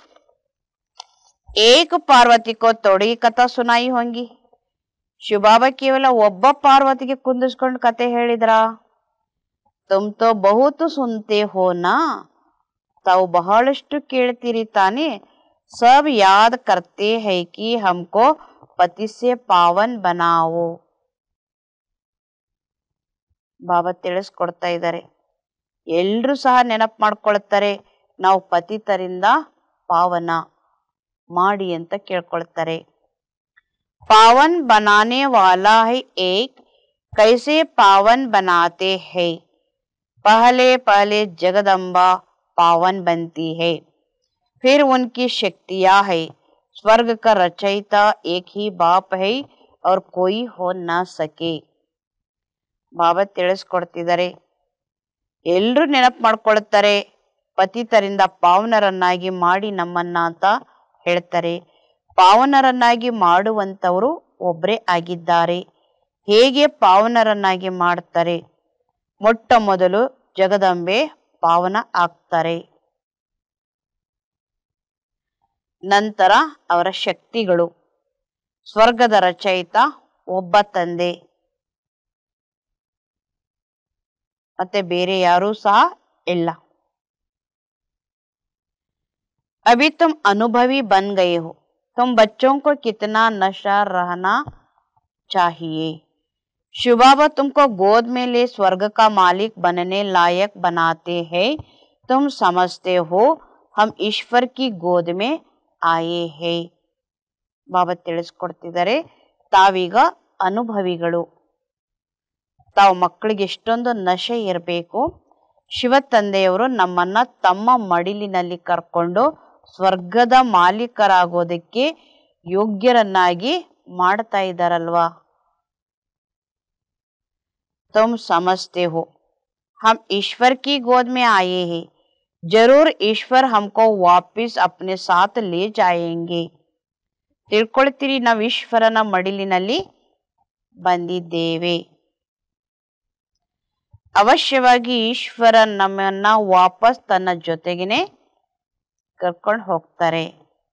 Speaker 1: ಏಕ ಪಾರ್ವತಿ ಕೋ ತೊಡಿ ಕಥಾ ಸುನಾಯಿ ಹೋಂಗಿ ಶುಭಾವ ಕೇವಲ ಒಬ್ಬ ಪಾರ್ವತಿಗೆ ಕುಂದಿಸ್ಕೊಂಡು ಕತೆ ಹೇಳಿದ್ರಾ ತುಮ್ ತೋ ಬಹುತ್ ಸುನ್ತೆ ಹೋ ನಾ ತಾವು ಬಹಳಷ್ಟು ಕೇಳ್ತೀರಿ ತಾನೆ ಸಬ್ ಯಾದ್ ಕರ್ತೆ ಹೈ ಕಿ ಹಮ್ಕೋ ಪತಿ ಸೆ ಪಾವನ್ ಬನಾವೋ ಬಾಬಾ ತಿಳಿಸ್ಕೊಡ್ತಾ ಇದ್ದಾರೆ ಎಲ್ರೂ ಸಹ ನೆನಪು ಮಾಡ್ಕೊಳ್ತಾರೆ ನಾವು ಪತಿತರಿಂದ ಪಾವನ ಮಾಡಿ ಅಂತ ಕೇಳ್ಕೊಳ್ತಾರೆ ಪಾವನ್ ಬನಾನೆ ವಾಲಾ ಹೈ ಏಕ್ ಕೈಸೆ ಪಾವನ್ ಬನಾತೆ ಹೈ पहले पहले जगदम्बा पावन बनती है फिर उनकी शक्तियां है स्वर्ग का रचयिता एक ही बाप है और कोई हो न सके ಬಾಬಾ ತಿಳಿಸ್ಕೊಡ್ತಿದ್ದಾರೆ ಎಲ್ರೂ ನೆನಪು ಮಾಡ್ಕೊಳ್ತಾರೆ ಪತಿತರಿಂದ ಪಾವನರನ್ನಾಗಿ ಮಾಡಿ ನಮ್ಮನ್ನ ಅಂತ ಹೇಳ್ತಾರೆ ಪಾವನರನ್ನಾಗಿ ಮಾಡುವಂತವರು ಒಬ್ರೇ ಆಗಿದ್ದಾರೆ ಹೇಗೆ ಪಾವನರನ್ನಾಗಿ ಮಾಡ್ತಾರೆ ಮೊಟ್ಟ ಮೊದಲು ಜಗದಂಬೆ ಪಾವನ ಆಗ್ತಾರೆ ನಂತರ ಅವರ ಶಕ್ತಿಗಳು ಸ್ವರ್ಗದ ರಚಯಿತ ಒಬ್ಬ ತಂದೆ ಮತ್ತೆ ಬೇರೆ ಯಾರೂ ಸಹ ಇಲ್ಲ अभी तुम अनुभवी बन गए हो तुम बच्चों को कितना नशा रहना चाहिए शिवबाबा तुमको गोद में ले स्वर्ग का मालिक बनने लायक बनाते हैं तुम समझते हो हम ईश्वर की गोद में आए हैं ಬಾಬಾ ತಿಳಿಸ್ಕೊಡ್ತಿದ್ದಾರೆ ತಾವೀಗ ಅನುಭವಿಗಳು ತಾವು ಮಕ್ಕಳಿಗೆ ಎಷ್ಟೊಂದು ನಶೆ ಇರಬೇಕು ಶಿವ ತಂದೆಯವರು ನಮ್ಮನ್ನ ತಮ್ಮ ಮಡಿಲಿನಲ್ಲಿ ಕರ್ಕೊಂಡು ಸ್ವರ್ಗದ ಮಾಲೀಕರಾಗೋದಕ್ಕೆ ಯೋಗ್ಯರನ್ನಾಗಿ ಮಾಡ್ತಾ ಇದ್ದಾರಲ್ವಾ तुम समझते हो हम ईश्वर की गोद में आए हैं जरूर ईश्वर हमको वापिस अपने साथ ले जाएंगे ತಿಳ್ಕೊಳ್ತೀರಿ ನಾವು ಈಶ್ವರನ ಮಡಿಲಿನಲ್ಲಿ ಬಂದಿದ್ದೇವೆ ಅವಶ್ಯವಾಗಿ ಈಶ್ವರ ನಮ್ಮನ್ನ ವಾಪಸ್ ತನ್ನ ಜೊತೆಗೇನೆ ಕರ್ಕೊಂಡು ಹೋಗ್ತಾರೆ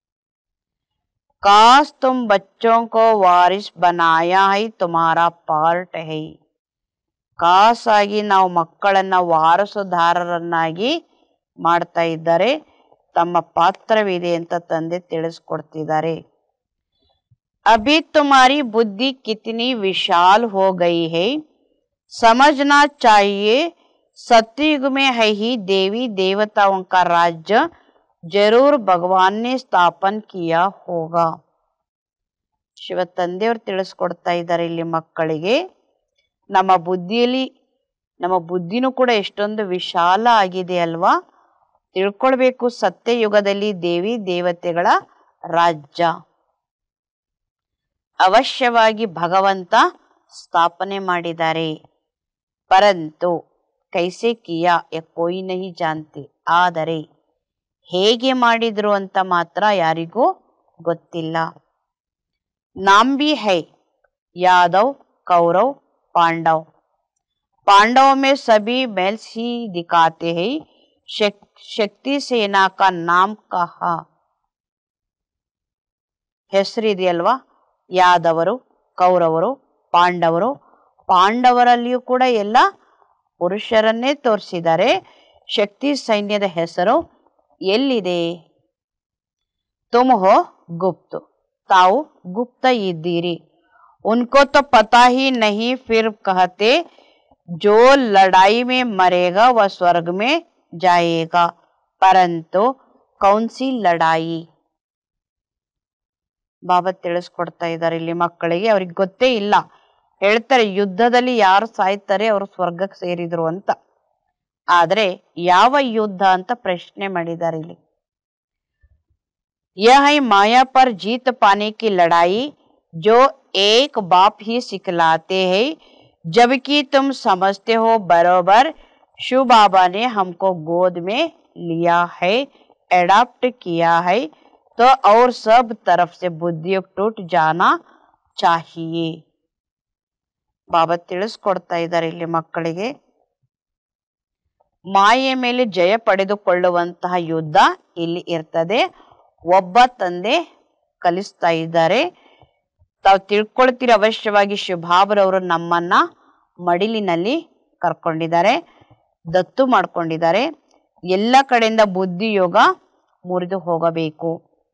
Speaker 1: ಕಾಸ್ ತುಮ್ ಬಚ್ಚೋं को वारिस बनाया है तुम्हारा पार्ट है ಕಾಸಾಗಿ ನಾವು ಮಕ್ಕಳನ್ನ ವಾರಸುದಾರರನ್ನಾಗಿ ಮಾಡ್ತಾ ಇದ್ದಾರೆ ತಮ್ಮ ಪಾತ್ರವಿದೆ ಅಂತ ತಂದೆ ತಿಳಿಸ್ಕೊಡ್ತಿದ್ದಾರೆ अभी तुम्हारी बुद्धि कितनी विशाल हो गई है समझना चाहिए सतयुग में है ही देवी देवताओं का राज्य जरूर भगवान ने स्थापन किया होगा ಶಿವ ತಂದೆಯವರು ತಿಳಿಸ್ಕೊಡ್ತಾ ಇದ್ದಾರೆ ಇಲ್ಲಿ ಮಕ್ಕಳಿಗೆ ನಮ್ಮ ಬುದ್ಧಿಯಲ್ಲಿ ನಮ್ಮ ಬುದ್ಧಿನೂ ಕೂಡ ಎಷ್ಟೊಂದು ವಿಶಾಲ ಆಗಿದೆ ಅಲ್ವಾ ತಿಳ್ಕೊಳ್ಬೇಕು ಸತ್ಯಯುಗದಲ್ಲಿ ದೇವಿ ದೇವತೆಗಳ ರಾಜ್ಯ ಅವಶ್ಯವಾಗಿ ಭಗವಂತ ಸ್ಥಾಪನೆ ಮಾಡಿದ್ದಾರೆ ಪರಂತು ಕೈಸೆ ಕಿಯಾ ಯ ಕೋಯಿ ನಹಿ ಜಾನ್ತೆ ಆದರೆ ಹೇಗೆ ಮಾಡಿದ್ರು ಅಂತ ಮಾತ್ರ ಯಾರಿಗೂ ಗೊತ್ತಿಲ್ಲ ನಾಂಬಿ ಹೈ ಯಾದವ್ ಕೌರವ್ पांडव पांडवों में सभी मेल्स ही दिखाते हैं शक- शक्ति सेना का नाम कहा ಹೆಸರಿದೆಯಲ್ವಾ ಯಾದವರು ಕೌರವರು ಪಾಂಡವರು ಪಾಂಡವರಲ್ಲಿಯೂ ಕೂಡ ಎಲ್ಲ ಪುರುಷರನ್ನೇ ತೋರಿಸಿದ್ದಾರೆ ಶಕ್ತಿ ಸೈನ್ಯದ ಹೆಸರು ಎಲ್ಲಿದೆ ತುಮ್ ಹೋ ಗುಪ್ತ ತಾವು ಗುಪ್ತ ಇದ್ದೀರಿ उनको तो पता ही नहीं फिर कहते जो लड़ाई में मरेगा वह स्वर्ग में जाएगा परंतु कौन सी लड़ाई ಬಾಬಾ ತಿಳಿಸ್ಕೊಡ್ತಾ ಇದ್ದಾರೆ ಇಲ್ಲಿ ಮಕ್ಕಳಿಗೆ ಅವ್ರಿಗೆ ಗೊತ್ತೇ ಇಲ್ಲ ಹೇಳ್ತಾರೆ ಯುದ್ಧದಲ್ಲಿ ಯಾರು ಸಾಯ್ತಾರೆ ಅವರು ಸ್ವರ್ಗಕ್ಕೆ ಸೇರಿದ್ರು ಅಂತ ಆದ್ರೆ ಯಾವ ಯುದ್ಧ ಅಂತ ಪ್ರಶ್ನೆ ಮಾಡಿದ್ದಾರೆ ಇಲ್ಲಿ यह है माया पर जीत पाने की लड़ाई जो एक बाप ही सिखलाते हैं जबकि तुम समझते हो बरोबर शिव बाबा ने हमको गोद में लिया है एडाप्ट किया है तो और सब तरफ से बुद्धि टूट जाना चाहिए ಬಾಬಾ ತಿಳಿಸ್ಕೊಡ್ತಾ ಇದ್ದಾರೆ ಇಲ್ಲಿ ಮಕ್ಕಳಿಗೆ ಮಾಯೆಯ ಮೇಲೆ ಜಯ ಪಡೆದುಕೊಳ್ಳುವಂತಹ ಯುದ್ಧ ಇಲ್ಲಿ ಇರ್ತದೆ ಒಬ್ಬ ತಂದೆ ಕಲಿಸ್ತಾ ಇದ್ದಾರೆ ತಾವು ತಿಳ್ಕೊಳ್ತೀರಿ ಅವಶ್ಯವಾಗಿ ಶಿವಭಾಬರವರು ನಮ್ಮನ್ನ ಮಡಿಲಿನಲ್ಲಿ ಕರ್ಕೊಂಡಿದ್ದಾರೆ ದತ್ತು ಮಾಡ್ಕೊಂಡಿದ್ದಾರೆ ಎಲ್ಲ ಕಡೆಯಿಂದ ಬುದ್ಧಿಯೋಗ ಮುರಿದು ಹೋಗಬೇಕು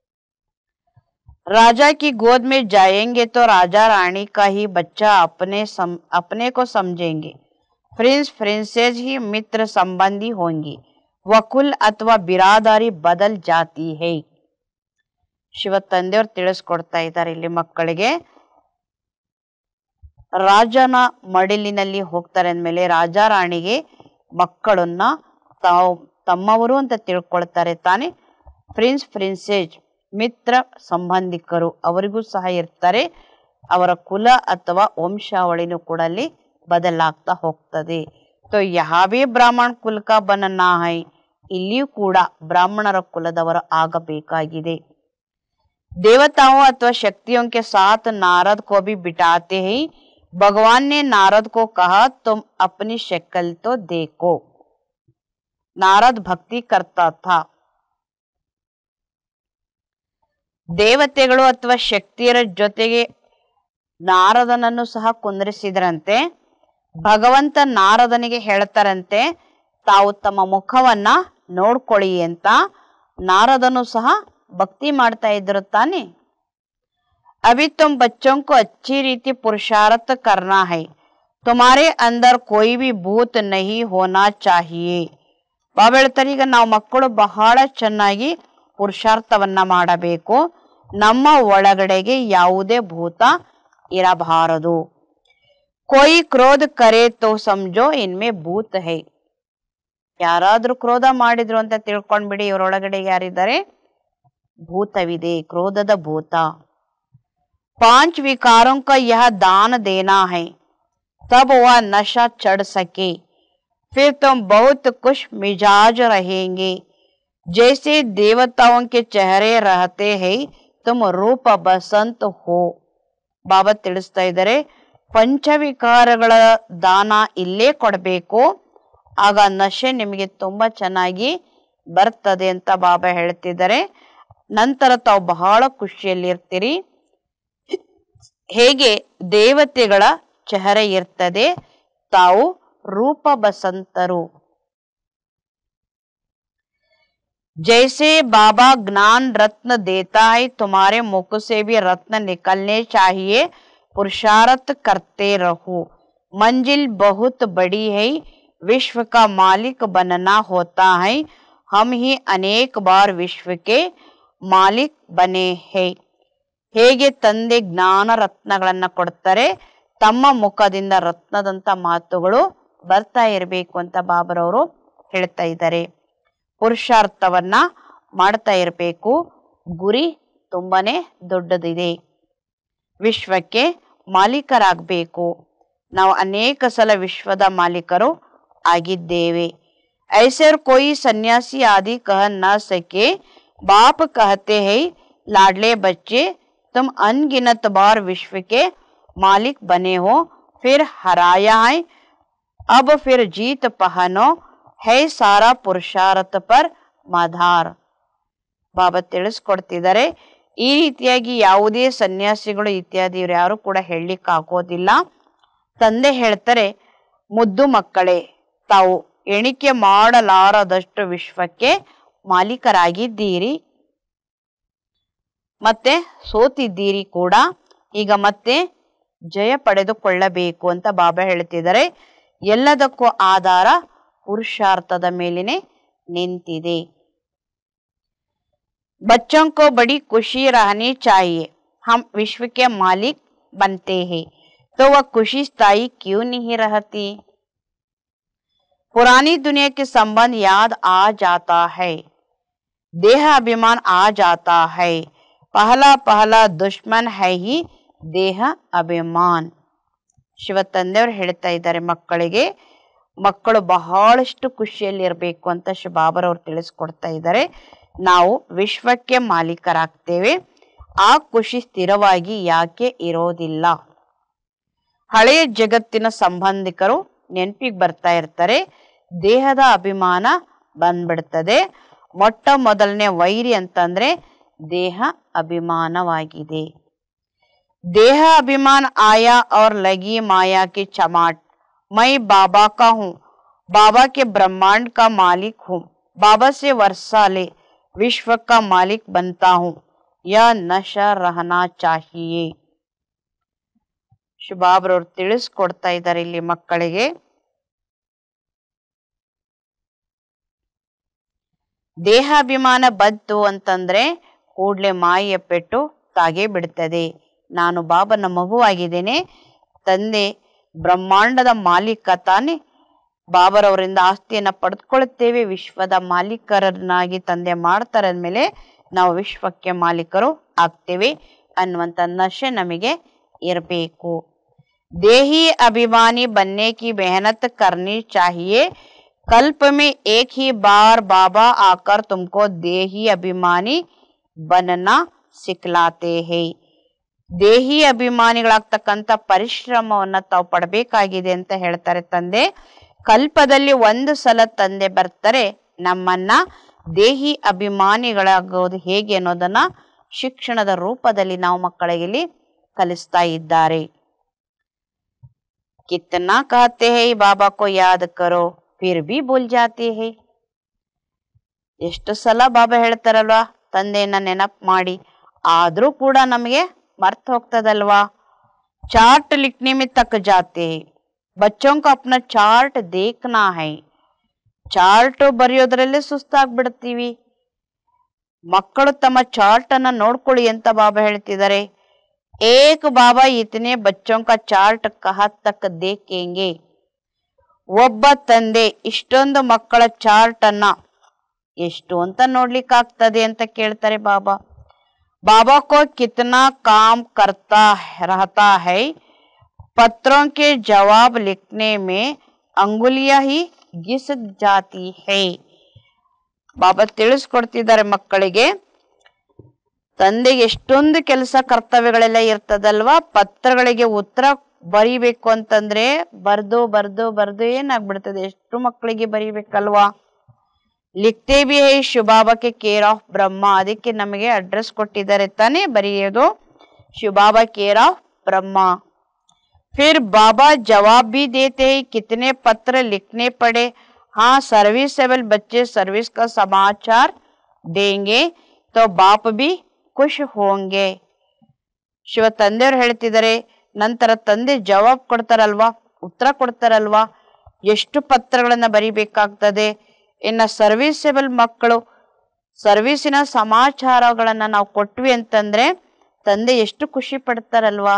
Speaker 1: राजा की गोद में जाएंगे तो राजा रानी का ही बच्चा अपने सम, अपने को समझेंगे प्रिंस प्रिंसेस ही मित्र संबंधी होंगी वकुल ಅಥವಾ ಬಿರಾದಾರಿ ಬದಲ್ ಜಾತಿ ಹೇ ಶಿವ ತಂದೆಯವ್ರು ತಿಳಿಸ್ಕೊಡ್ತಾ ಇದ್ದಾರೆ ಇಲ್ಲಿ ಮಕ್ಕಳಿಗೆ ರಾಜನ ಮಡಿಲಿನಲ್ಲಿ ಹೋಗ್ತಾರೆ ಅಂದ್ಮೇಲೆ ರಾಜ ರಾಣಿಗೆ ಮಕ್ಕಳನ್ನ ತಾವು ತಮ್ಮವರು ಅಂತ ತಿಳ್ಕೊಳ್ತಾರೆ ತಾನೆ ಪ್ರಿನ್ಸ್ ಪ್ರಿನ್ಸೇಜ್ ಮಿತ್ರ ಸಂಬಂಧಿಕರು ಅವರಿಗೂ ಸಹ ಇರ್ತಾರೆ ಅವರ ಕುಲ ಅಥವಾ ವಂಶಾವಳಿನೂ ಕೂಡ ಅಲ್ಲಿ ಬದಲಾಗ್ತಾ ಹೋಗ್ತದೆ तो यहाँ भी ಬ್ರಾಹ್ಮಣ ಕುಲ का बनना है ಇಲ್ಲಿಯೂ ಕೂಡ ಬ್ರಾಹ್ಮಣರ ಕುಲದವರು ಆಗಬೇಕಾಗಿದೆ देवताओं अथवा शक्तियों के साथ नारद को भी बिठाते हैं भगवान ने नारद को कहा तुम अपनी शक्ल तो देखो नारद भक्ति करता था ದೇವತೆಗಳು ಅಥವಾ ಶಕ್ತಿಯರ ಜೊತೆಗೆ ನಾರದನನ್ನು ಸಹ ಕುಂದ್ರಿಸಿದ್ರಂತೆ ಭಗವಂತ ನಾರದನಿಗೆ ಹೇಳ್ತಾರಂತೆ ತಾವು ತಮ್ಮ ಮುಖವನ್ನ ನೋಡ್ಕೊಳ್ಳಿ ಅಂತ ನಾರದನು ಸಹ ಭಕ್ತಿ ಮಾಡ್ತಾ ಇದ್ರು ತಾನೆ अभी तुम बच्चों को अच्छी रीति पुरुषार्थ करना है तुम्हारे अंदर कोई भी भूत नहीं होना चाहिए ಬಾಬಾ ಹೇಳ್ತಾರೆ ಈಗ ನಾವು ಮಕ್ಕಳು ಬಹಳ ಚೆನ್ನಾಗಿ ಪುರುಷಾರ್ಥವನ್ನ ಮಾಡಬೇಕು ನಮ್ಮ ಒಳಗಡೆಗೆ ಯಾವುದೇ ಭೂತ ಇರಬಾರದು ಕೋಯಿ ಕ್ರೋಧ ಕರೆ ತೋ ಸಮಜೋ ಇನ್ಮೆ ಭೂತ ಹೈ ಯಾರಾದ್ರೂ ಕ್ರೋಧ ಮಾಡಿದ್ರು ಅಂತ ತಿಳ್ಕೊಂಡ್ಬಿಡಿ ಇವರೊಳಗಡೆ ಯಾರಿದ್ದಾರೆ ಭೂತವಿದೆ ಕ್ರೋಧದ ಭೂತ पांच विकारों का यह दान देना है तब वह नशा चढ़ सके फिर तुम बहुत खुश मिजाज रहेंगे जैसे देवताओं के चेहरे रहते हैं तुम रूप बसंत हो ಬಾಬಾ ತಿಳಿಸ್ತಾ ಇದ್ದಾರೆ ಪಂಚವಿಕಾರಗಳ ದಾನ ಇಲ್ಲೇ ಕೊಡಬೇಕು ಆಗ ನಶೆ ನಿಮಗೆ ತುಂಬಾ ಚೆನ್ನಾಗಿ ಬರ್ತದೆ ಅಂತ ಬಾಬಾ ಹೇಳ್ತಿದ್ದಾರೆ ನಂತರ ತಾವು ಬಹಳ ಖುಷಿಯಲ್ಲಿ ಇರ್ತೀರಿ ಹೇಗೆ ದೇವತೆಗಳ ಚೆಹರೆ ಇರ್ತದೆ ತಾವು ರೂಪ ಬಸಂತರು जैसे बाबा ज्ञान रत्न देता है तुम्हारे मुख से भी रत्न निकलने चाहिए पुरुषार्थ करते रहो मंजिल बहुत बड़ी है विश्व का मालिक बनना होता है हम ही अनेक बार विश्व के मालिक बने हैं ಹೇಗೆ ತಂದೆ ಜ್ಞಾನ ರತ್ನಗಳನ್ನ ಕೊಡ್ತಾರೆ ತಮ್ಮ ಮುಖದಿಂದ ರತ್ನದಂತ ಮಾತುಗಳು ಬರ್ತಾ ಇರಬೇಕು ಅಂತ ಬಾಬರವರು ಹೇಳ್ತಾ ಇದ್ದಾರೆ ಪುರುಷಾರ್ಥವನ್ನ ಮಾಡ್ತಾ ಇರಬೇಕು ಗುರಿ ತುಂಬಾನೇ ದೊಡ್ಡದಿದೆ ವಿಶ್ವಕ್ಕೆ ಮಾಲೀಕರಾಗಬೇಕು ನಾವು ಅನೇಕ ಸಲ ವಿಶ್ವದ ಮಾಲೀಕರು ಆಗಿದ್ದೇವೆ ಐಸರ್ कोई सन्यासी आदि कह न सके बाप कहते हैं लाडले बच्चे तुम अनगिनत बार विश्व के मालिक बने हो फिर हराया है अब फिर जीत पहनो है सारा ಪುರುಷಾರ್ಥ ಪರ್ ಮಾಧಾರ್ ಬಾಬಾ ತಿಳಿಸ್ಕೊಡ್ತಿದ್ದಾರೆ ಈ ರೀತಿಯಾಗಿ ಯಾವುದೇ ಸನ್ಯಾಸಿಗಳು ಇತ್ಯಾದಿ ಇವ್ರು ಯಾರು ಕೂಡ ಹೇಳಲಿಕ್ಕೆ ಆಗೋದಿಲ್ಲ ತಂದೆ ಹೇಳ್ತಾರೆ ಮುದ್ದು ಮಕ್ಕಳೇ ತಾವು ಎಣಿಕೆ ಮಾಡಲಾರದಷ್ಟು ವಿಶ್ವಕ್ಕೆ ಮಾಲೀಕರಾಗಿದ್ದೀರಿ ಮತ್ತೆ ಸೋತಿದ್ದೀರಿ ಕೂಡ ಈಗ ಮತ್ತೆ ಜಯ ಪಡೆದುಕೊಳ್ಳಬೇಕು ಅಂತ ಬಾಬಾ ಹೇಳ್ತಿದ್ದಾರೆ ಎಲ್ಲದಕ್ಕೂ ಆಧಾರ ಪುರುಷಾರ್ಥದ ಮೇಲಿನೇ ನಿಂತಿದೆ बच्चों को बड़ी खुशी रहनी चाहिए हम विश्व के मालिक बनते हैं तो वह खुशी स्थायी क्यों नहीं रहती पुरानी दुनिया के संबंध याद आ जाता है देह अभिमान आ जाता है पहला पहला दुश्मन है ही ದೇಹ ಅಭಿಮಾನ್ ಶಿವ ತಂದೆಯವರು ಹೇಳ್ತಾ ಇದ್ದಾರೆ ಮಕ್ಕಳಿಗೆ ಮಕ್ಕಳು ಬಹಳಷ್ಟು ಖುಷಿಯಲ್ಲಿ ಇರಬೇಕು ಅಂತ ಶಿವಬಾಬರವ್ರು ತಿಳಿಸ್ಕೊಡ್ತಾ ಇದ್ದಾರೆ ನಾವು ವಿಶ್ವಕ್ಕೆ ಮಾಲೀಕರಾಗ್ತೇವೆ ಆ ಖುಷಿ ಸ್ಥಿರವಾಗಿ ಯಾಕೆ ಇರೋದಿಲ್ಲ ಹಳೆಯ ಜಗತ್ತಿನ ಸಂಬಂಧಿಕರು ನೆನಪಿಗೆ ಬರ್ತಾ ಇರ್ತಾರೆ ದೇಹದ ಅಭಿಮಾನ ಬಂದ್ಬಿಡ್ತದೆ ಮೊಟ್ಟ ಮೊದಲನೇ ವೈರಿ ಅಂತಂದ್ರೆ ದೇಹ ಅಭಿಮಾನವಾಗಿದೆ देह अभिमान आया और लगी माया की चमाट मैं बाबा का हूँ बाबा के ब्रह्मांड का मालिक हूँ बाबा से वर्षा ले विश्व का मालिक बनता हूँ यह नशा रहना चाहिए ಶುಭಾಬ್ರವ್ರು ತಿಳಿಸ್ಕೊಡ್ತಾ ಇದ್ದಾರೆ ಇಲ್ಲಿ ಮಕ್ಕಳಿಗೆ ದೇಹಾಭಿಮಾನ ಬಂತು ಅಂತಂದ್ರೆ ಕೂಡ್ಲೆ ಮಾಯೆಯ ಪೆಟ್ಟು ತಾಗೇ ಬಿಡ್ತದೆ ನಾನು ಬಾಬನ ಮಗುವಾಗಿದ್ದೇನೆ ತಂದೆ ಬ್ರಹ್ಮಾಂಡದ ಮಾಲೀಕ ತಾನೆ ಬಾಬರವರಿಂದ ಆಸ್ತಿಯನ್ನ ಪಡೆದುಕೊಳ್ಳುತ್ತೇವೆ ವಿಶ್ವದ ಮಾಲೀಕರನ್ನಾಗಿ ತಂದೆ ಮಾಡ್ತಾರೆ ಅಂದ್ಮೇಲೆ ನಾವು ವಿಶ್ವಕ್ಕೆ ಮಾಲೀಕರು ಆಗ್ತೇವೆ ಅನ್ನುವಂಥ ನಶೆ ನಮಗೆ ಇರಬೇಕು देही अभिमानी बनने की मेहनत करनी चाहिए कल्प में एक ही बार बाबा आकर तुमको देही अभिमानी बनना ಸಿಕ್ಲಾತೆ ಹೇ ದೇಹಿ ಅಭಿಮಾನಿಗಳಾಗ್ತಕ್ಕಂಥ ಪರಿಶ್ರಮವನ್ನ ತಾವು ಪಡಬೇಕಾಗಿದೆ ಅಂತ ಹೇಳ್ತಾರೆ ತಂದೆ ಕಲ್ಪದಲ್ಲಿ ಒಂದು ಸಲ ತಂದೆ ಬರ್ತಾರೆ ನಮ್ಮನ್ನ ದೇಹಿ ಅಭಿಮಾನಿಗಳಾಗೋದು ಹೇಗೆ ಅನ್ನೋದನ್ನ ಶಿಕ್ಷಣದ ರೂಪದಲ್ಲಿ ನಾವು ಮಕ್ಕಳಿಗೆ ಇಲ್ಲಿ ಕಲಿಸ್ತಾ ಇದ್ದಾರೆ कितना कहते हैं बाबा को याद करो फिर भी भूल जाते हैं ಎಷ್ಟು ಸಲ ಬಾಬಾ ಹೇಳ್ತಾರಲ್ವಾ ತಂದೆಯನ್ನ ನೆನಪು ಮಾಡಿ ಆದ್ರೂ ಕೂಡ ನಮಗೆ ಮರ್ತ ಹೋಗ್ತದಲ್ವಾ चार्ट लिखने में तक जाते हैं बच्चों को अपना चार्ट देखना है ಚಾರ್ಟ್ ಬರೆಯೋದ್ರಲ್ಲೇ ಸುಸ್ತಾಗ್ಬಿಡ್ತೀವಿ ಮಕ್ಕಳು ತಮ್ಮ ಚಾರ್ಟ್ ಅನ್ನ ನೋಡ್ಕೊಳ್ಳಿ ಅಂತ ಬಾಬಾ ಹೇಳ್ತಿದ್ದಾರೆ ಏಕ್ ಬಾಬಾ ಇತನೆ ಬಚ್ಚೋಂ ಕಾ ಚಾರ್ಟ್ ಕಹ ತಕ್ ದೇಖೇಂಗೆ ಒಬ್ಬ ತಂದೆ ಇಷ್ಟೊಂದು ಮಕ್ಕಳ ಚಾರ್ಟ್ ಅನ್ನ ಎಷ್ಟು ಅಂತ ನೋಡ್ಲಿಕ್ಕಾಗ್ತದೆ ಅಂತ ಕೇಳ್ತಾರೆ ಬಾಬಾ बाबा को कितना काम करता रहता है पत्रों के जवाब लिखने में अंगुलियां ही गिस जाती है ಬಾಬಾ ತಿಳಿಸ್ಕೊಡ್ತಿದ್ದಾರೆ ಮಕ್ಕಳಿಗೆ ತಂದೆಗೆ ಎಷ್ಟೊಂದು ಕೆಲಸ ಕರ್ತವ್ಯಗಳೆಲ್ಲ ಇರ್ತದಲ್ವಾ ಪತ್ರಗಳಿಗೆ ಉತ್ತರ ಬರಿಬೇಕು ಅಂತಂದ್ರೆ ಬರ್ದು ಬರ್ದು ಬರ್ದು ಏನಾಗ್ಬಿಡ್ತದೆ ಎಷ್ಟು ಮಕ್ಕಳಿಗೆ ಬರಿಬೇಕಲ್ವಾ ಲಿಖತೆ ಬಿ ಹೈ ಶಿವಬಾಬಾಕ್ಕೆ ಕೇರ್ ಆಫ್ ಬ್ರಹ್ಮ ಅದಕ್ಕೆ ನಮಗೆ ಅಡ್ರೆಸ್ ಕೊಟ್ಟಿದ್ದಾರೆ ತಾನೇ ಬರೆಯೋದು ಶಿವಬಾಬಾ ಕೇರ್ ಆಫ್ ಬ್ರಹ್ಮ फिर बाबा जवाब भी देते हैं कितने पत्र लिखने पड़े हाँ सर्विसेबल बच्चे सर्विस का समाचार देंगे तो बाप भी ಖುಷ್ ಹೋಂಗೆ ಶಿವ ತಂದೆಯವ್ರು ಹೇಳ್ತಿದ್ದಾರೆ ನಂತರ ತಂದೆ ಜವಾಬ್ ಕೊಡ್ತಾರಲ್ವಾ ಉತ್ತರ ಕೊಡ್ತಾರಲ್ವಾ ಎಷ್ಟು ಪತ್ರಗಳನ್ನ ಬರಿಬೇಕಾಗ್ತದೆ ಇನ್ನ ಸರ್ವಿಸೇಬಲ್ ಮಕ್ಕಳು ಸರ್ವಿಸಿನ ಸಮಾಚಾರಗಳನ್ನ ನಾವು ಕೊಟ್ವಿ ಅಂತಂದ್ರೆ ತಂದೆ ಎಷ್ಟು ಖುಷಿ ಪಡ್ತಾರಲ್ವಾ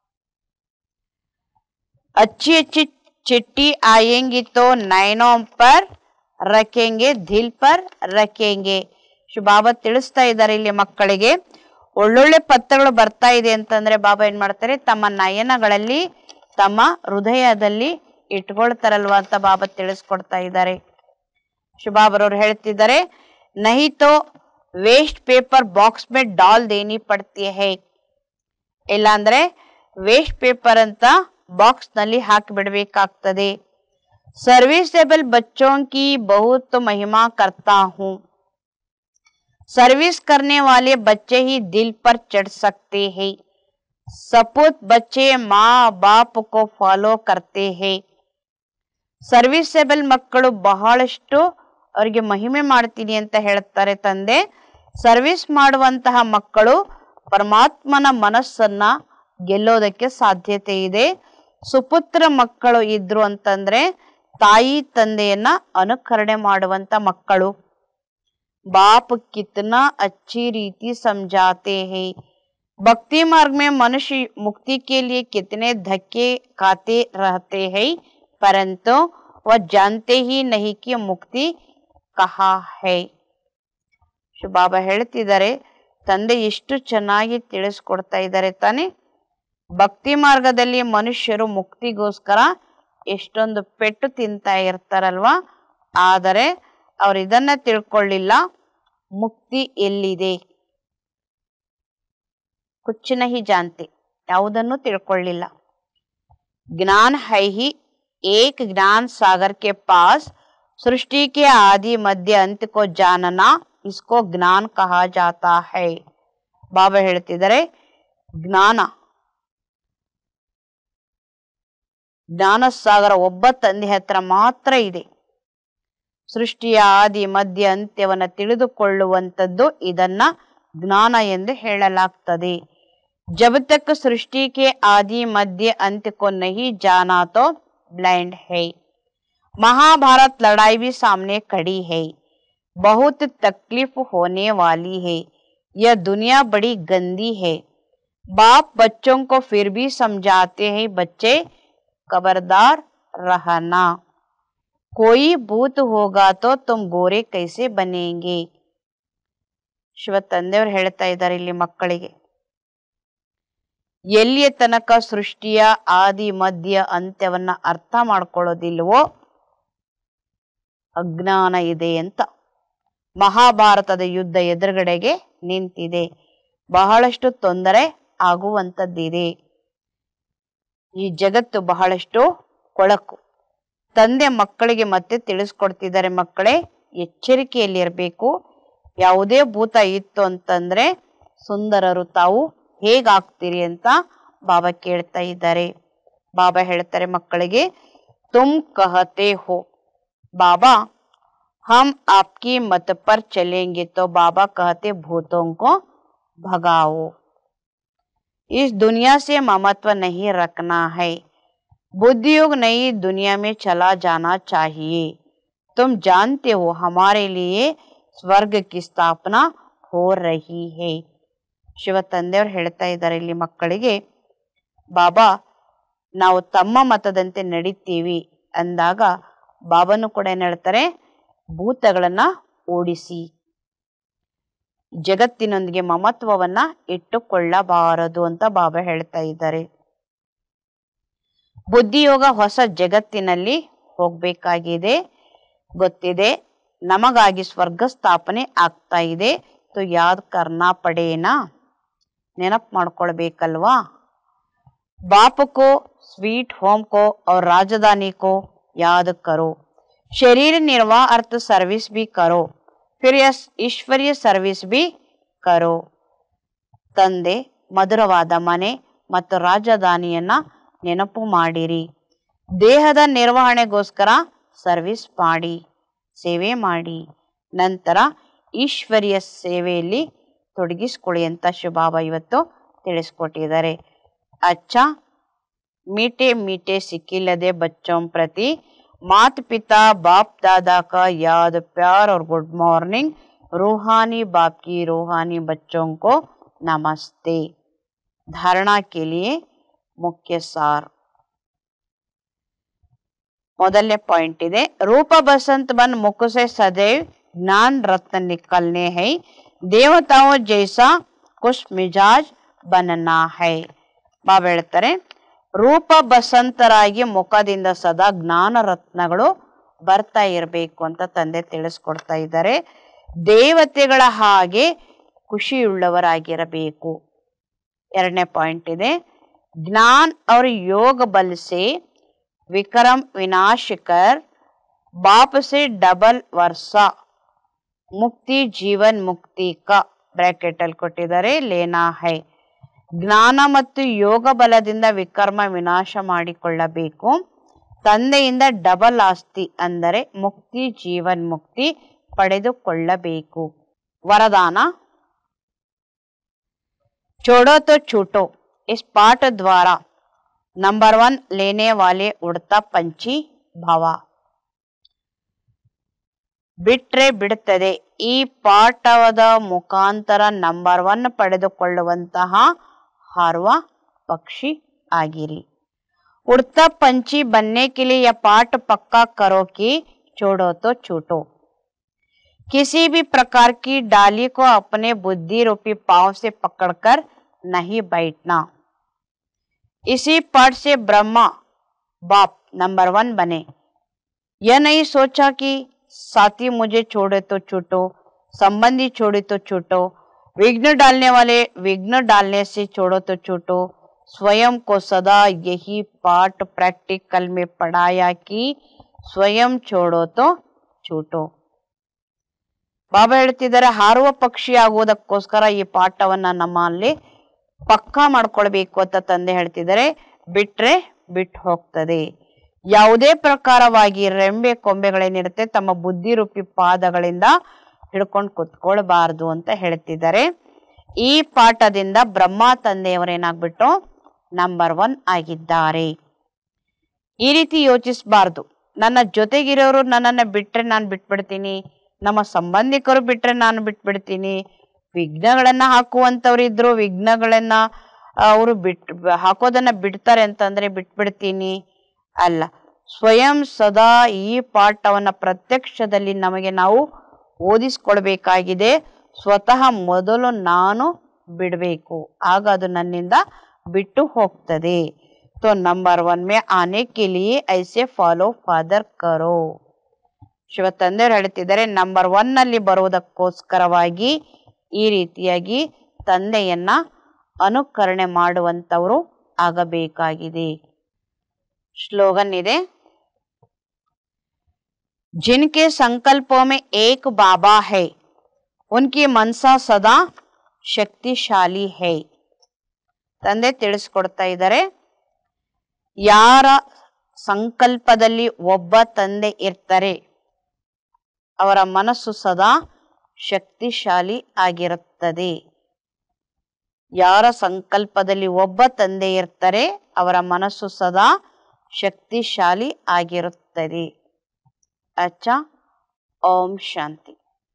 Speaker 1: अच्छी अच्छी चिट्ठी आएंगी तो नैनों पर रखेंगे ದಿಲ್ ಪರ್ ರखेंगे ಬಾಬಾ ತಿಳಿಸ್ತಾ ಇದ್ದಾರೆ ಇಲ್ಲಿ ಮಕ್ಕಳಿಗೆ ಒಳ್ಳೊಳ್ಳೆ ಪತ್ರಗಳು ಬರ್ತಾ ಇದೆ ಅಂತಂದ್ರೆ ಬಾಬಾ ಏನ್ ಮಾಡ್ತಾರೆ ತಮ್ಮ ನಯನಗಳಲ್ಲಿ ತಮ್ಮ ಹೃದಯದಲ್ಲಿ ಇಟ್ಕೊಳ್ತಾರಲ್ವಾ ಅಂತ ಬಾಬಾ ತಿಳಿಸ್ಕೊಡ್ತಾ ಇದ್ದಾರೆ ಶುಭಾಬರವ್ರು ಹೇಳ್ತಿದ್ದಾರೆ ನಹಿ ತೋ ವೇಸ್ಟ್ ಪೇಪರ್ ಬಾಕ್ಸ್ ಮೇ ಡಾಲ್ ದೇನಿ ಪಡ್ತಿ ಹೇ ಇಲ್ಲಾಂದ್ರೆ ವೇಸ್ಟ್ ಪೇಪರ್ ಅಂತ ಬಾಕ್ಸ್ ನಲ್ಲಿ ಹಾಕಿ ಬಿಡಬೇಕಾಗ್ತದೆ सर्विसेबल बच्चों की बहुत महिमा करता हूँ सर्विस करने वाले बच्चे ही दिल पर चढ़ सकते हैं सपूत बच्चे माँ बाप को फॉलो करते हैं ಸರ್ವಿಸೇಬಲ್ ಮಕ್ಕಳು ಬಹಳಷ್ಟು ಅವರಿಗೆ ಮಹಿಮೆ ಮಾಡ್ತೀನಿ ಅಂತ ಹೇಳ್ತಾರೆ ತಂದೆ ಸರ್ವಿಸ್ ಮಾಡುವಂತಹ ಮಕ್ಕಳು ಪರಮಾತ್ಮನ ಮನಸ್ಸನ್ನ ಗೆಲ್ಲೋದಕ್ಕೆ ಸಾಧ್ಯತೆ ಇದೆ ಸುಪುತ್ರ ಮಕ್ಕಳು ಇದ್ರು ಅಂತಂದ್ರೆ ತಾಯಿ ತಂದೆಯನ್ನ ಅನುಕರಣೆ ಮಾಡುವಂತ ಮಕ್ಕಳು बाप कितना अच्छी रीति समझाते हैं भक्ति मार्ग में मनुष्य मुक्ति के लिए कितने धक्के खाते रहते हैं परंतु वह जानते ही नहीं कि मुक्ति कहाँ है ಬಾಬಾ ಹೇಳ್ತಿದ್ದಾರೆ ತಂದೆ ಎಷ್ಟು ಚೆನ್ನಾಗಿ ತಿಳಿಸ್ಕೊಡ್ತಾ ಇದ್ದಾರೆ ತಾನೆ ಭಕ್ತಿ ಮಾರ್ಗದಲ್ಲಿ ಮನುಷ್ಯರು ಮುಕ್ತಿಗೋಸ್ಕರ ಎಷ್ಟೊಂದು ಪೆಟ್ಟು ತಿಂತಾ ಇರ್ತಾರಲ್ವಾ ಆದರೆ ಅವ್ರು ಇದನ್ನ ತಿಳ್ಕೊಳ್ಳಿಲ್ಲ ಮುಕ್ತಿ ಎಲ್ಲಿದೆ ಕುಚ್ ನಹಿ ಜಾನ್ತೆ ಯಾವುದನ್ನು ತಿಳ್ಕೊಳ್ಳಿಲ್ಲ ज्ञान है ही एक ज्ञान सागर के पास सृष्टि के आदि मध्य अंत को जानना इसको ज्ञान कहा जाता है ಬಾಬಾ ಹೇಳ್ತಿದ್ದಾರೆ ಜ್ಞಾನ ಜ್ಞಾನ ಸಾಗರ ಒಬ್ಬ ತಂದೆ ಹತ್ರ ಮಾತ್ರ ಇದೆ ಸೃಷ್ಟಿಯ ಆದಿ ಮಧ್ಯ ಅಂತ್ಯವನ್ನ ತಿಳಿದುಕೊಳ್ಳುವಂಥದ್ದು ಇದನ್ನ ಜ್ಞಾನ ಎಂದು ಹೇಳಲಾಗ್ತದೆ जब तक सृष्टि के आदि मध्य अंत को नहीं जाना तो ब्लाइंड है महाभारत लड़ाई भी सामने खड़ी है बहुत तकलीफ होने वाली है यह दुनिया बड़ी गंदी है बाप बच्चों को फिर भी समझाते हैं बच्चे खबरदार रहना कोई भूत होगा तो तुम गोरे कैसे बनेंगे ಶಿವ ತಂದೆಯವರು ಹೇಳ್ತಾ ಇದ್ದಾರೆ ಇಲ್ಲಿ ಮಕ್ಕಳಿಗೆ ಎಲ್ಲಿಯ ತನಕ ಸೃಷ್ಟಿಯ ಆದಿ ಮಧ್ಯ ಅಂತ್ಯವನ್ನ ಅರ್ಥ ಮಾಡ್ಕೊಳ್ಳೋದಿಲ್ವೋ ಅಜ್ಞಾನ ಇದೆ ಅಂತ ಮಹಾಭಾರತದ ಯುದ್ಧ ಎದುರುಗಡೆಗೆ ನಿಂತಿದೆ ಬಹಳಷ್ಟು ತೊಂದರೆ ಆಗುವಂಥದ್ದಿದೆ ಈ ಜಗತ್ತು ಬಹಳಷ್ಟು ಕೊಳಕು ತಂದೆ ಮಕ್ಕಳಿಗೆ ಮತ್ತೆ ತಿಳಿಸ್ಕೊಡ್ತಿದ್ದಾರೆ ಮಕ್ಕಳೇ ಎಚ್ಚರಿಕೆಯಲ್ಲಿರಬೇಕು ಯಾವುದೇ ಭೂತ ಇತ್ತು ಅಂತಂದ್ರೆ ಸುಂದರರು ತಾವು ಹೇಗಾಗ್ತೀರಿ ಅಂತ ಬಾಬಾ ಕೇಳ್ತಾ ಇದ್ದಾರೆ ಬಾಬಾ ಹೇಳ್ತಾರೆ ಮಕ್ಕಳಿಗೆ ತುಮ್ ಕಹತೆ ಹೋ ಬಾಬಾ हम आपकी मत पर चलेंगे तो बाबा कहते भूतों को भगाओ इस दुनिया से ममत्व नहीं रखना है बुद्धियोग नई दुनिया में चला जाना चाहिए तुम जानते हो हमारे लिए स्वर्ग की स्थापना हो रही है ಶಿವ ತಂದೆಯವರು ಹೇಳ್ತಾ ಇದ್ದಾರೆ ಇಲ್ಲಿ ಮಕ್ಕಳಿಗೆ ಬಾಬಾ ನಾವು ತಮ್ಮ ಮತದಂತೆ ನಡೀತೀವಿ ಅಂದಾಗ ಬಾಬಾನು ಕೂಡ ಏನ್ ಹೇಳ್ತಾರೆ ಭೂತಗಳನ್ನ ಓಡಿಸಿ ಜಗತ್ತಿನೊಂದಿಗೆ ಮಮತ್ವವನ್ನ ಇಟ್ಟುಕೊಳ್ಳಬಾರದು ಅಂತ ಬಾಬಾ ಹೇಳ್ತಾ ಇದ್ದಾರೆ ಬುದ್ಧಿಯೋಗ ಹೊಸ ಜಗತ್ತಿನಲ್ಲಿ ಹೋಗ್ಬೇಕಾಗಿದೆ ಗೊತ್ತಿದೆ ನಮಗಾಗಿ ಸ್ವರ್ಗ ಸ್ಥಾಪನೆ ಆಗ್ತಾ ಇದೆ तो याद करना पड़ेना ನೆನಪು ಮಾಡ್ಕೊಳ್ಬೇಕಲ್ವಾ बाप को स्वीट होम को और राजधानी को याद करो शरीर निर्वाह अर्थ सर्विस भी करो फिर यस ईश्वरीय ಸರ್ವಿಸ್ भी करो ತಂದೆ ಮಧುರವಾದ ಮನೆ ಮತ್ತು ರಾಜಧಾನಿಯನ್ನ ನೆನಪು ಮಾಡಿರಿ ದೇಹದ ನಿರ್ವಹಣೆಗೋಸ್ಕರ ಸರ್ವಿಸ್ ಮಾಡಿ ಸೇವೆ ಮಾಡಿ ನಂತರ ಈಶ್ವರಿಯ ಸೇವೆಯಲ್ಲಿ ತೊಡಗಿಸ್ಕೊಳ್ಳಿ ಅಂತ ಶುಭಾಬ ಇವತ್ತು ತಿಳಿಸ್ಕೊಟ್ಟಿದ್ದಾರೆ ಅಚ್ಚ मीठे मीठे सिक्किलदे बच्चों प्रति मात पिता बाप दादा का याद प्यार और गुड मॉर्निंग रूहानी बाप की रूहानी बच्चों को नमस्ते धारणा के लिए मुख्य सार ಮೊದಲನೇ ಪಾಯಿಂಟ್ ಇದೆ ರೂಪ बसंत बन मुख से सदैव ज्ञान रत्न निकलने है देवताओं जैसा कुछ मिजाज बनना है ಬಾಬಾ ಹೇಳ್ತಾರೆ ರೂಪ ಬಸಂತರಾಗಿ ಮುಖದಿಂದ ಸದಾ ಜ್ಞಾನ ರತ್ನಗಳು ಬರ್ತಾ ಇರಬೇಕು ಅಂತ ತಂದೆ ತಿಳಿಸ್ಕೊಡ್ತಾ ಇದ್ದಾರೆ ದೇವತೆಗಳ ಹಾಗೆ ಖುಷಿಯುಳ್ಳವರಾಗಿರಬೇಕು ಎರಡನೇ ಪಾಯಿಂಟ್ ಇದೆ ಜ್ಞಾನ್ और योग बल से विक्रम विनाश कर बाप से डबल वर्षा ಮುಕ್ತಿ ಜೀವನ್ ಮುಕ್ತಿ ಕ ಬ್ರಾಕೆಟ್ ಅಲ್ಲಿ ಕೊಟ್ಟಿದ್ದಾರೆ ಲೇನಾ ಹೈ ಜ್ಞಾನ ಮತ್ತು ಯೋಗ ಬಲದಿಂದ ವಿಕರ್ಮ ವಿನಾಶ ಮಾಡಿಕೊಳ್ಳಬೇಕು ತಂದೆಯಿಂದ ಡಬಲ್ ಆಸ್ತಿ ಅಂದರೆ ಮುಕ್ತಿ ಜೀವನ್ ಮುಕ್ತಿ ಪಡೆದುಕೊಳ್ಳಬೇಕು ವರದಾನ छोड़ो तो छूटो इस पाठ द्वारा नंबर वन लेने वाले उड़ता पंछी भव ಬಿಟ್ರೆ ಬಿಡುತ್ತದೆ ಈ ಪಾಠದ ಮುಖಾಂತರ ನಂಬರ್ ಒನ್ ಪಡೆದುಕೊಳ್ಳುವಂತಹ ಹಾರುವ ಪಕ್ಷಿ ಆಗಿರಿ उड़ता पंछी बनने के लिए यह पाठ पक्का करो कि छोड़ो तो छूटो किसी भी प्रकार की डाली को अपने बुद्धि रूपी पांव से पकड़कर नहीं बैठना इसी पाठ से ब्रह्मा बाप नंबर वन बने यह नहीं सोचा कि साथी मुझे छोड़े तो छूटो संबंधी छोड़े तो छूटो विघ्न डालने वाले विघ्न डालने से छोड़ो तो छूटो स्वयं को सदा यही पाठ प्रैक्टिकल में पढ़ाया कि ಸ್ವಯಂ छोड़ो तो छूटो ಬಾಬಾ ಹೇಳ್ತಿದ್ದಾರೆ ಹಾರುವ ಪಕ್ಷಿ ಆಗುವುದಕ್ಕೋಸ್ಕರ ಈ ಪಾಠವನ್ನ ನಮ್ಮಲ್ಲಿ ಪಕ್ಕಾ ಮಾಡ್ಕೊಳ್ಬೇಕು ಅಂತ ತಂದೆ ಹೇಳ್ತಿದ್ದಾರೆ ಬಿಟ್ರೆ ಬಿಟ್ಟು ಹೋಗ್ತದೆ ಯಾವುದೇ ಪ್ರಕಾರವಾಗಿ ರೆಂಬೆ ಕೊಂಬೆಗಳೇನಿರುತ್ತೆ ತಮ್ಮ ಬುದ್ಧಿರೂಪಿ ಪಾದಗಳಿಂದ ಹಿಡ್ಕೊಂಡು ಕುತ್ಕೊಳ್ಬಾರ್ದು ಅಂತ ಹೇಳ್ತಿದ್ದಾರೆ ಈ ಪಾಠದಿಂದ ಬ್ರಹ್ಮ ತಂದೆಯವರೇನಾಗ್ಬಿಟ್ಟು ನಂಬರ್ ಒನ್ ಆಗಿದ್ದಾರೆ ಈ ರೀತಿ ಯೋಚಿಸಬಾರ್ದು ನನ್ನ ಜೊತೆಗಿರೋರು ನನ್ನನ್ನು ಬಿಟ್ರೆ ನಾನು ಬಿಟ್ಬಿಡ್ತೀನಿ ನಮ್ಮ ಸಂಬಂಧಿಕರು ಬಿಟ್ರೆ ನಾನು ಬಿಟ್ಬಿಡ್ತೀನಿ ವಿಘ್ನಗಳನ್ನ ಹಾಕುವಂಥವ್ರು ಇದ್ರು ವಿಘ್ನಗಳನ್ನ ಅವರು ಬಿಟ್ ಹಾಕೋದನ್ನ ಬಿಡ್ತಾರೆ ಅಂತಂದ್ರೆ ಬಿಟ್ಬಿಡ್ತೀನಿ ಅಲ್ಲ ಸ್ವಯಂ ಸದಾ ಈ ಪಾಠವನ್ನ ಪ್ರತ್ಯಕ್ಷದಲ್ಲಿ ನಮಗೆ ನಾವು ಓದಿಸ್ಕೊಳ್ಬೇಕಾಗಿದೆ ಸ್ವತಃ ಮೊದಲು ನಾನು ಬಿಡಬೇಕು ಆಗ ಅದು ನನ್ನಿಂದ ಬಿಟ್ಟು ಹೋಗ್ತದೆ तो नंबर वन में आने के लिए ऐसे ಫಾಲೋ ಫಾದರ್ ಕರೋ ಶಿವ ತಂದೆಯವರು ಹೇಳ್ತಿದ್ದಾರೆ ನಂಬರ್ ಒನ್ ನಲ್ಲಿ ಬರುವುದಕ್ಕೋಸ್ಕರವಾಗಿ ಈ ರೀತಿಯಾಗಿ ತಂದೆಯನ್ನ ಅನುಕರಣೆ ಮಾಡುವಂತವರು ಆಗಬೇಕಾಗಿದೆ ಸ್ಲೋಗನ್ ಇದೆ जिनके संकल्पों में एक बाबा है उनकी मनसा सदा ಶಕ್ತಿಶಾಲಿ ಹೈ ತಂದೆ ತಿಳಿಸ್ಕೊಡ್ತಾ ಇದ್ದಾರೆ ಯಾರ ಸಂಕಲ್ಪದಲ್ಲಿ ಒಬ್ಬ ತಂದೆ ಇರ್ತಾರೆ ಅವರ ಮನಸ್ಸು ಸದಾ ಶಕ್ತಿಶಾಲಿ ಆಗಿರುತ್ತದೆ ಯಾರ ಸಂಕಲ್ಪದಲ್ಲಿ ಒಬ್ಬ ತಂದೆ ಇರ್ತಾರೆ ಅವರ ಮನಸ್ಸು ಸದಾ ಶಕ್ತಿಶಾಲಿ ಆಗಿರುತ್ತದೆ ಅಚ್ಚ ಓಂ ಶಾಂತಿ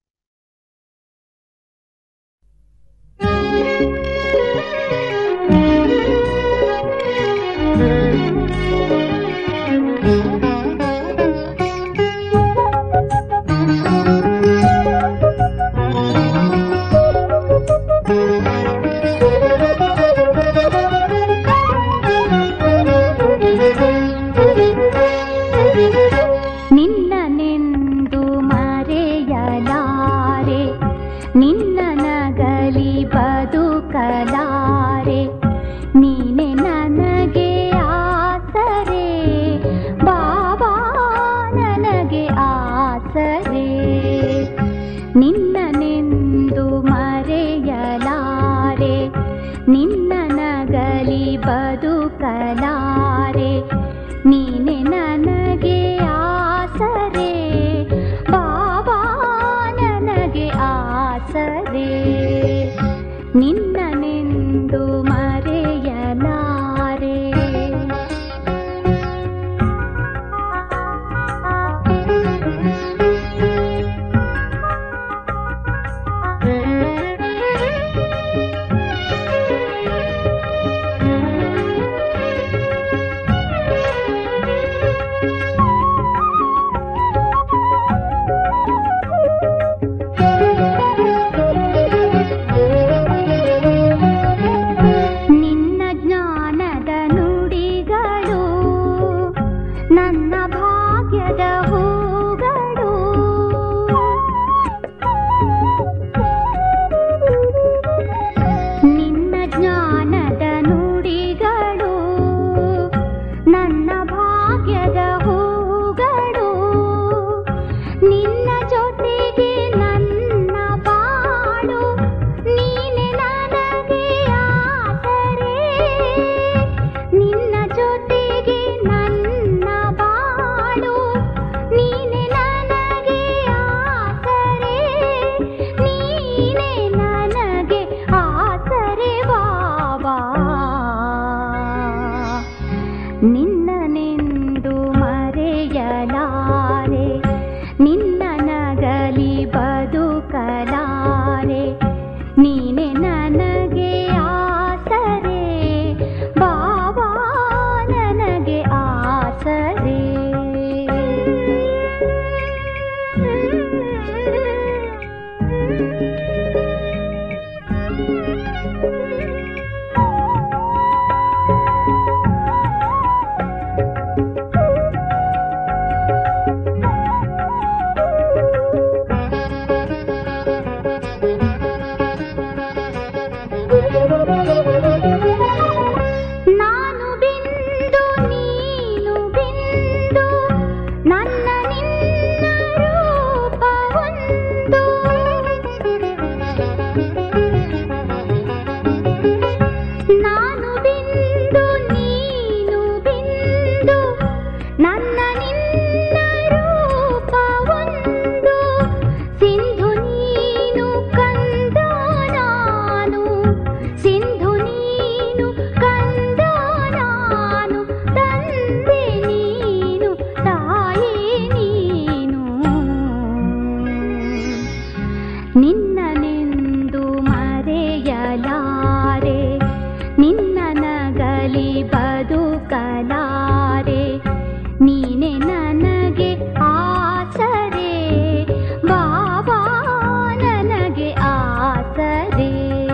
Speaker 2: ನಿನ್ನನೆಂದು ಮರೆಯಲಾರೆ ನಿನ್ನ ನಗಲಿ ಬದುಕಲಾರೆ ನೀನೆ ನನಗೆ ಆಸರೆ ಬಾಬಾ ನನಗೆ ಆಸರೆ ನಿನ್ನನೆಂದು ಮರೆಯಲಾರೆ ನಿನ್ನ ನಗಲಿ ಬದುಕಲಾರೆ ನೀನೆ ನನಗೆ ಆಸರೆ ಬಾಬಾ ನನಗೆ ಆಸರೆ ನಿನ್ನನೆಂದು ಮರೆಯಲಾರೆ ನಿನ್ನ ಜ್ಞಾನದ ನುಡಿಗಳು ನನ್ನ ಭಾಗ್ಯದ ಹೂಗಳು ನಿನ್ನ ಜ್ಞಾನದ ನುಡಿಗಳು ನನ್ನ ಭಾಗ್ಯದ ಹೂಗಳು ನಿನ್ನ ಜೊತೆಗೆ ನನ್ನ ಬಾಳು ನೀನೆ ನನಗೆ ಆಸರೆ ನಿನ್ನ ಜೊತೆಗೆ ನನ್ನ ಬಾಳು ನೀನೆ ನನಗೆ ಆಸರೆ ನೀನೆ ನನಗೆ ಆಸರೆ ಬಾಬಾ ನಿನ್ನನೆಂದು ಮರೆಯಲಾರೆ ನಿನ್ನ ನಗಲಿ ಬದುಕಲಾರೆ ನೀನೆ ನನಗೆ ಆಸರೆ ಬಾಬಾ ನನಗೆ ಆಸರೆ ನಿನ್ನ ನಗಲಿ ಬದುಕಲಾರೆ ನೀನೆ ನನಗೆ ಆಸರೆ ಬಾಬಾ ನನಗೆ ಆಸರೆ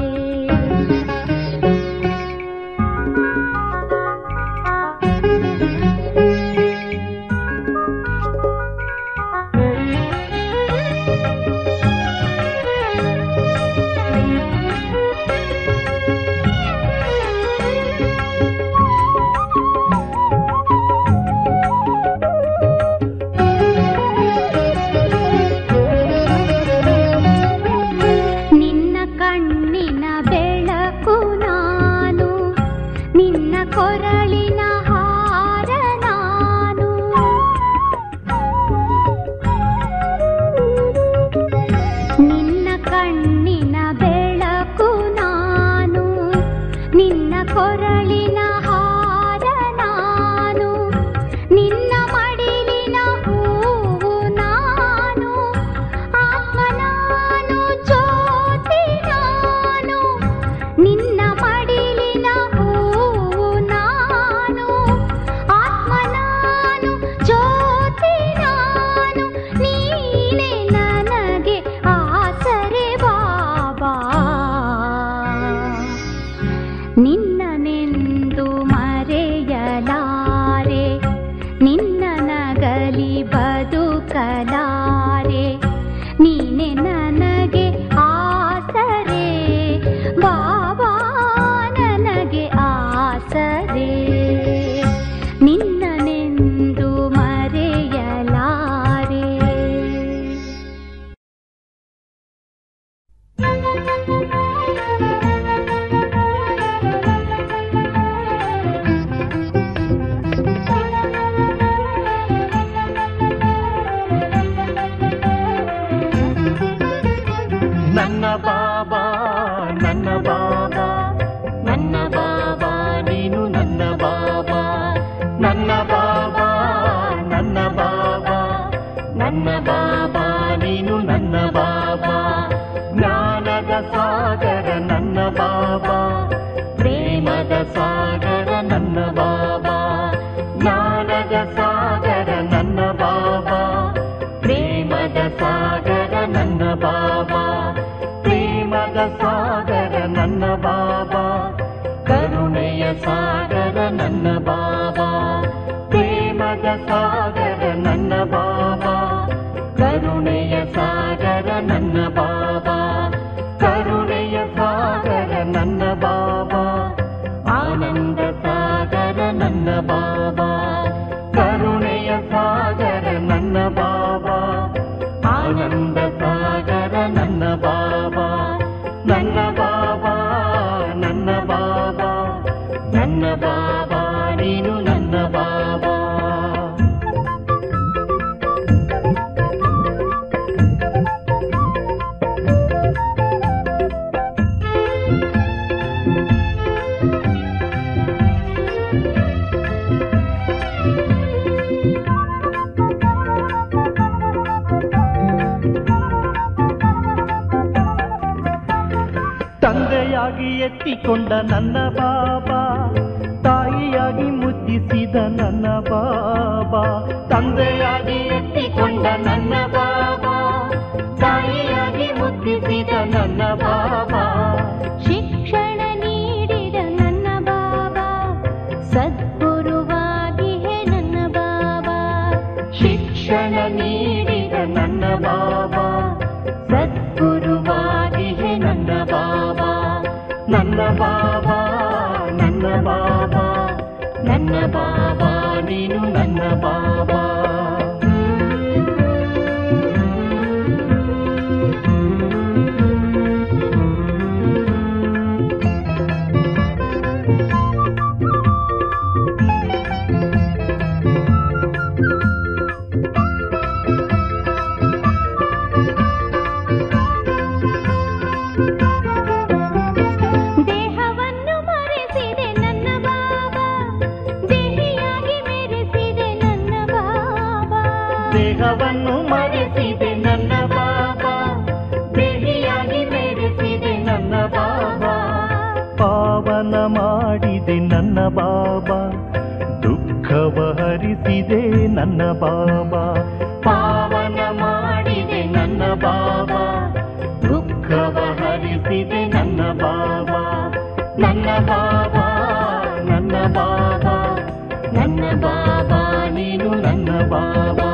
Speaker 2: ನಿನ್ನ ಕಣ್ಣಿನ ಬೆಳಕು ನಾನು ನಿನ್ನ ಕೊರಳಿನ ಹಾರ ನಾನು ನಿನ್ನ ಕಣ್ಣಿನ ಬೆಳಕು ನಾನು ನಿನ್ನ ಕೊರಳಿನ ಹಾರ ನಾನು ನಿನ್ನ ಮಡಿಲಿನ ಹೂವು ನಾನು ಆತ್ಮ ನಾನು ಜ್ಯೋತಿ ನಾನು ನಿನ್ನ ಮಡಿಲಿನ ಹೂವು ನಾನು ಆತ್ಮ ನಾನು ಜ್ಯೋತಿ ನಾನು ನೀನೆ ನನಗೆ ಆಸರೆ ಬಾಬಾ ನಿನ್ನನೆಂದು ಮರೆಯಲಾರೆ ನಿನ್ನ ನಗಲಿ ಬದುಕಲಾರೆ ನೀನೆ ನನಗೆ ಆಸರೆ ಬಾಬಾ ನನಗೆ ಆಸರೆ ನಿನ್ನನೆಂದು ಮರೆಯಲಾರೆ
Speaker 3: ನನ್ನ ಬಾಬಾ ನನ್ನ ಬಾಬಾ ನನ್ನ ಬಾಬಾ ನೀನು ನನ್ನ ಬಾಬಾ ನನ್ನ ಬಾಬಾ ನನ್ನ ಬಾಬಾ ನನ್ನ ಬಾಬಾ ನೀನು ನನ್ನ ಬಾಬಾ ಜ್ಞಾನದ ಸಾಗರ ನನ್ನ ಬಾಬಾ ಪ್ರೇಮದ ಸಾಗರ ನನ್ನ ಬಾಬಾ ಜ್ಞಾನದ ಸಾಗರ ನನ್ನ ಬಾಬಾ ಪ್ರೇಮದ ಸಾಗರ ನನ್ನ ಬಾಬಾ ಪ್ರೇಮದ ಸಾಗರ ನನ್ನ ಬಾಬಾ ಕರುಣೆಯ ಸಾಗರ ನನ್ನ ಬಾಬಾ ಪ್ರೇಮದ ಸಾಗರ ನನ್ನ ಬಾಬಾ ಕರುಣೆಯ ಸಾಗರ ನನ್ನ ಬಾಬಾ ಕರುಣೆಯ ಸಾಗರ ನನ್ನ ಬಾಬಾ ಆನಂದ ಸಾಗರ ನನ್ನ ಬಾಬಾ ಕರುಣೆಯ ಸಾಗರ ನನ್ನ ಬಾಬಾ ಆನಂದ ಸಾಗರ ನನ್ನ ಬಾಬಾ ನನ್ನ ಬಾಬಾ ನನ್ನ ಬಾಬಾ ನನ್ನ ಬಾಬಾ ನೀನು ನನ್ನ ಬಾಬಾ ತಂದೆಯಾಗಿ ಎತ್ತಿಕೊಂಡ ನನ್ನ ಬಾಬಾ ತಾಯಿಯಾಗಿ ಮುದ್ದಿಸಿದ ನನ್ನ ಬಾಬಾ ತಂದೆಯಾಗಿ ಎತ್ತಿಕೊಂಡ ನನ್ನ ಬಾಬಾ ತಾಯಿಯಾಗಿ ಮುದ್ದಿಸಿದ ನನ್ನ ಬಾಬಾ
Speaker 2: ಶಿಕ್ಷಣ ನೀಡಿದ ನನ್ನ ಬಾಬಾ ಸದ್ಗುರುವಾಗಿ ಹೇ ನನ್ನ ಬಾಬಾ
Speaker 3: ಶಿಕ್ಷಣ ನೀಡಿದ ನನ್ನ ಬಾಬಾ ಸದ್ಗುರುವಾಗಿ ಹೇ ನನ್ನ ಬಾಬಾ ನನ್ನ ಬಾಬಾ ನನ್ನ ಬಾಬಾ ನನ್ನ ಬಾಬಾ ನೀನು ನನ್ನ ಬಾಬಾ
Speaker 2: ದೇಹವನ್ನು ಮರೆಸಿದೆ ನನ್ನ ಬಾಬಾ ದೇಹಿಯಾಗಿ ಮೆರೆಸಿದೆ ನನ್ನ
Speaker 3: ಮಾಡಿದೆ ನನ್ನ ಬಾಬಾ ದುಃಖವ ಹರಿಸಿದೆ ನನ್ನ ಬಾಬಾ ಪಾವನ ಮಾಡಿದೆ ನನ್ನ ಬಾಬಾ ದುಃಖವ ಹರಿಸಿದೆ ನನ್ನ ಬಾಬಾ ನನ್ನ ಬಾಬಾ ನನ್ನ ಬಾಬಾ ನನ್ನ ಬಾಬಾ ನೀನು ನನ್ನ ಬಾಬಾ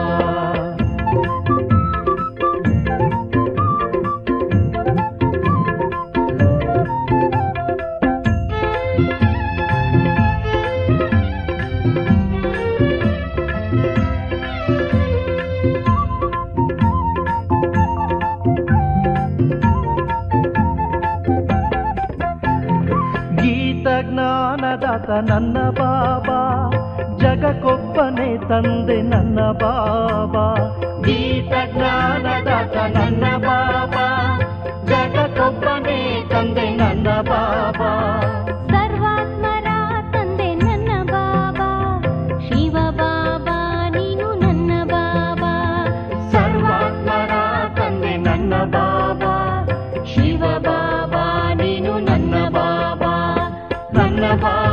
Speaker 3: ಗೀತ ಜ್ಞಾನದಾತ ನನ್ನ ಬಾಬಾ ಜಗಕ್ಕೊಬ್ಬನೇ ತಂದೆ ನನ್ನ ಬಾಬಾ ಗೀತ ಜ್ಞಾನದಾತ ನನ್ನ ಬಾಬಾ ಜಗಕ್ಕೊಬ್ಬನೇ ತಂದೆ ನನ್ನ ಬಾಬಾ
Speaker 2: ಸರ್ವಾತ್ಮರ ತಂದೆ ನನ್ನ ಬಾಬಾ ಶಿವ ಬಾಬಾ ನೀನು ನನ್ನ ಬಾಬಾ
Speaker 3: ಸರ್ವಾತ್ಮರ ತಂದೆ ನನ್ನ ಬಾಬಾ ಶಿವ ಬಾಬಾ ನೀನು ನನ್ನ ಬಾಬಾ ನನ್ನ ಬಾಬಾ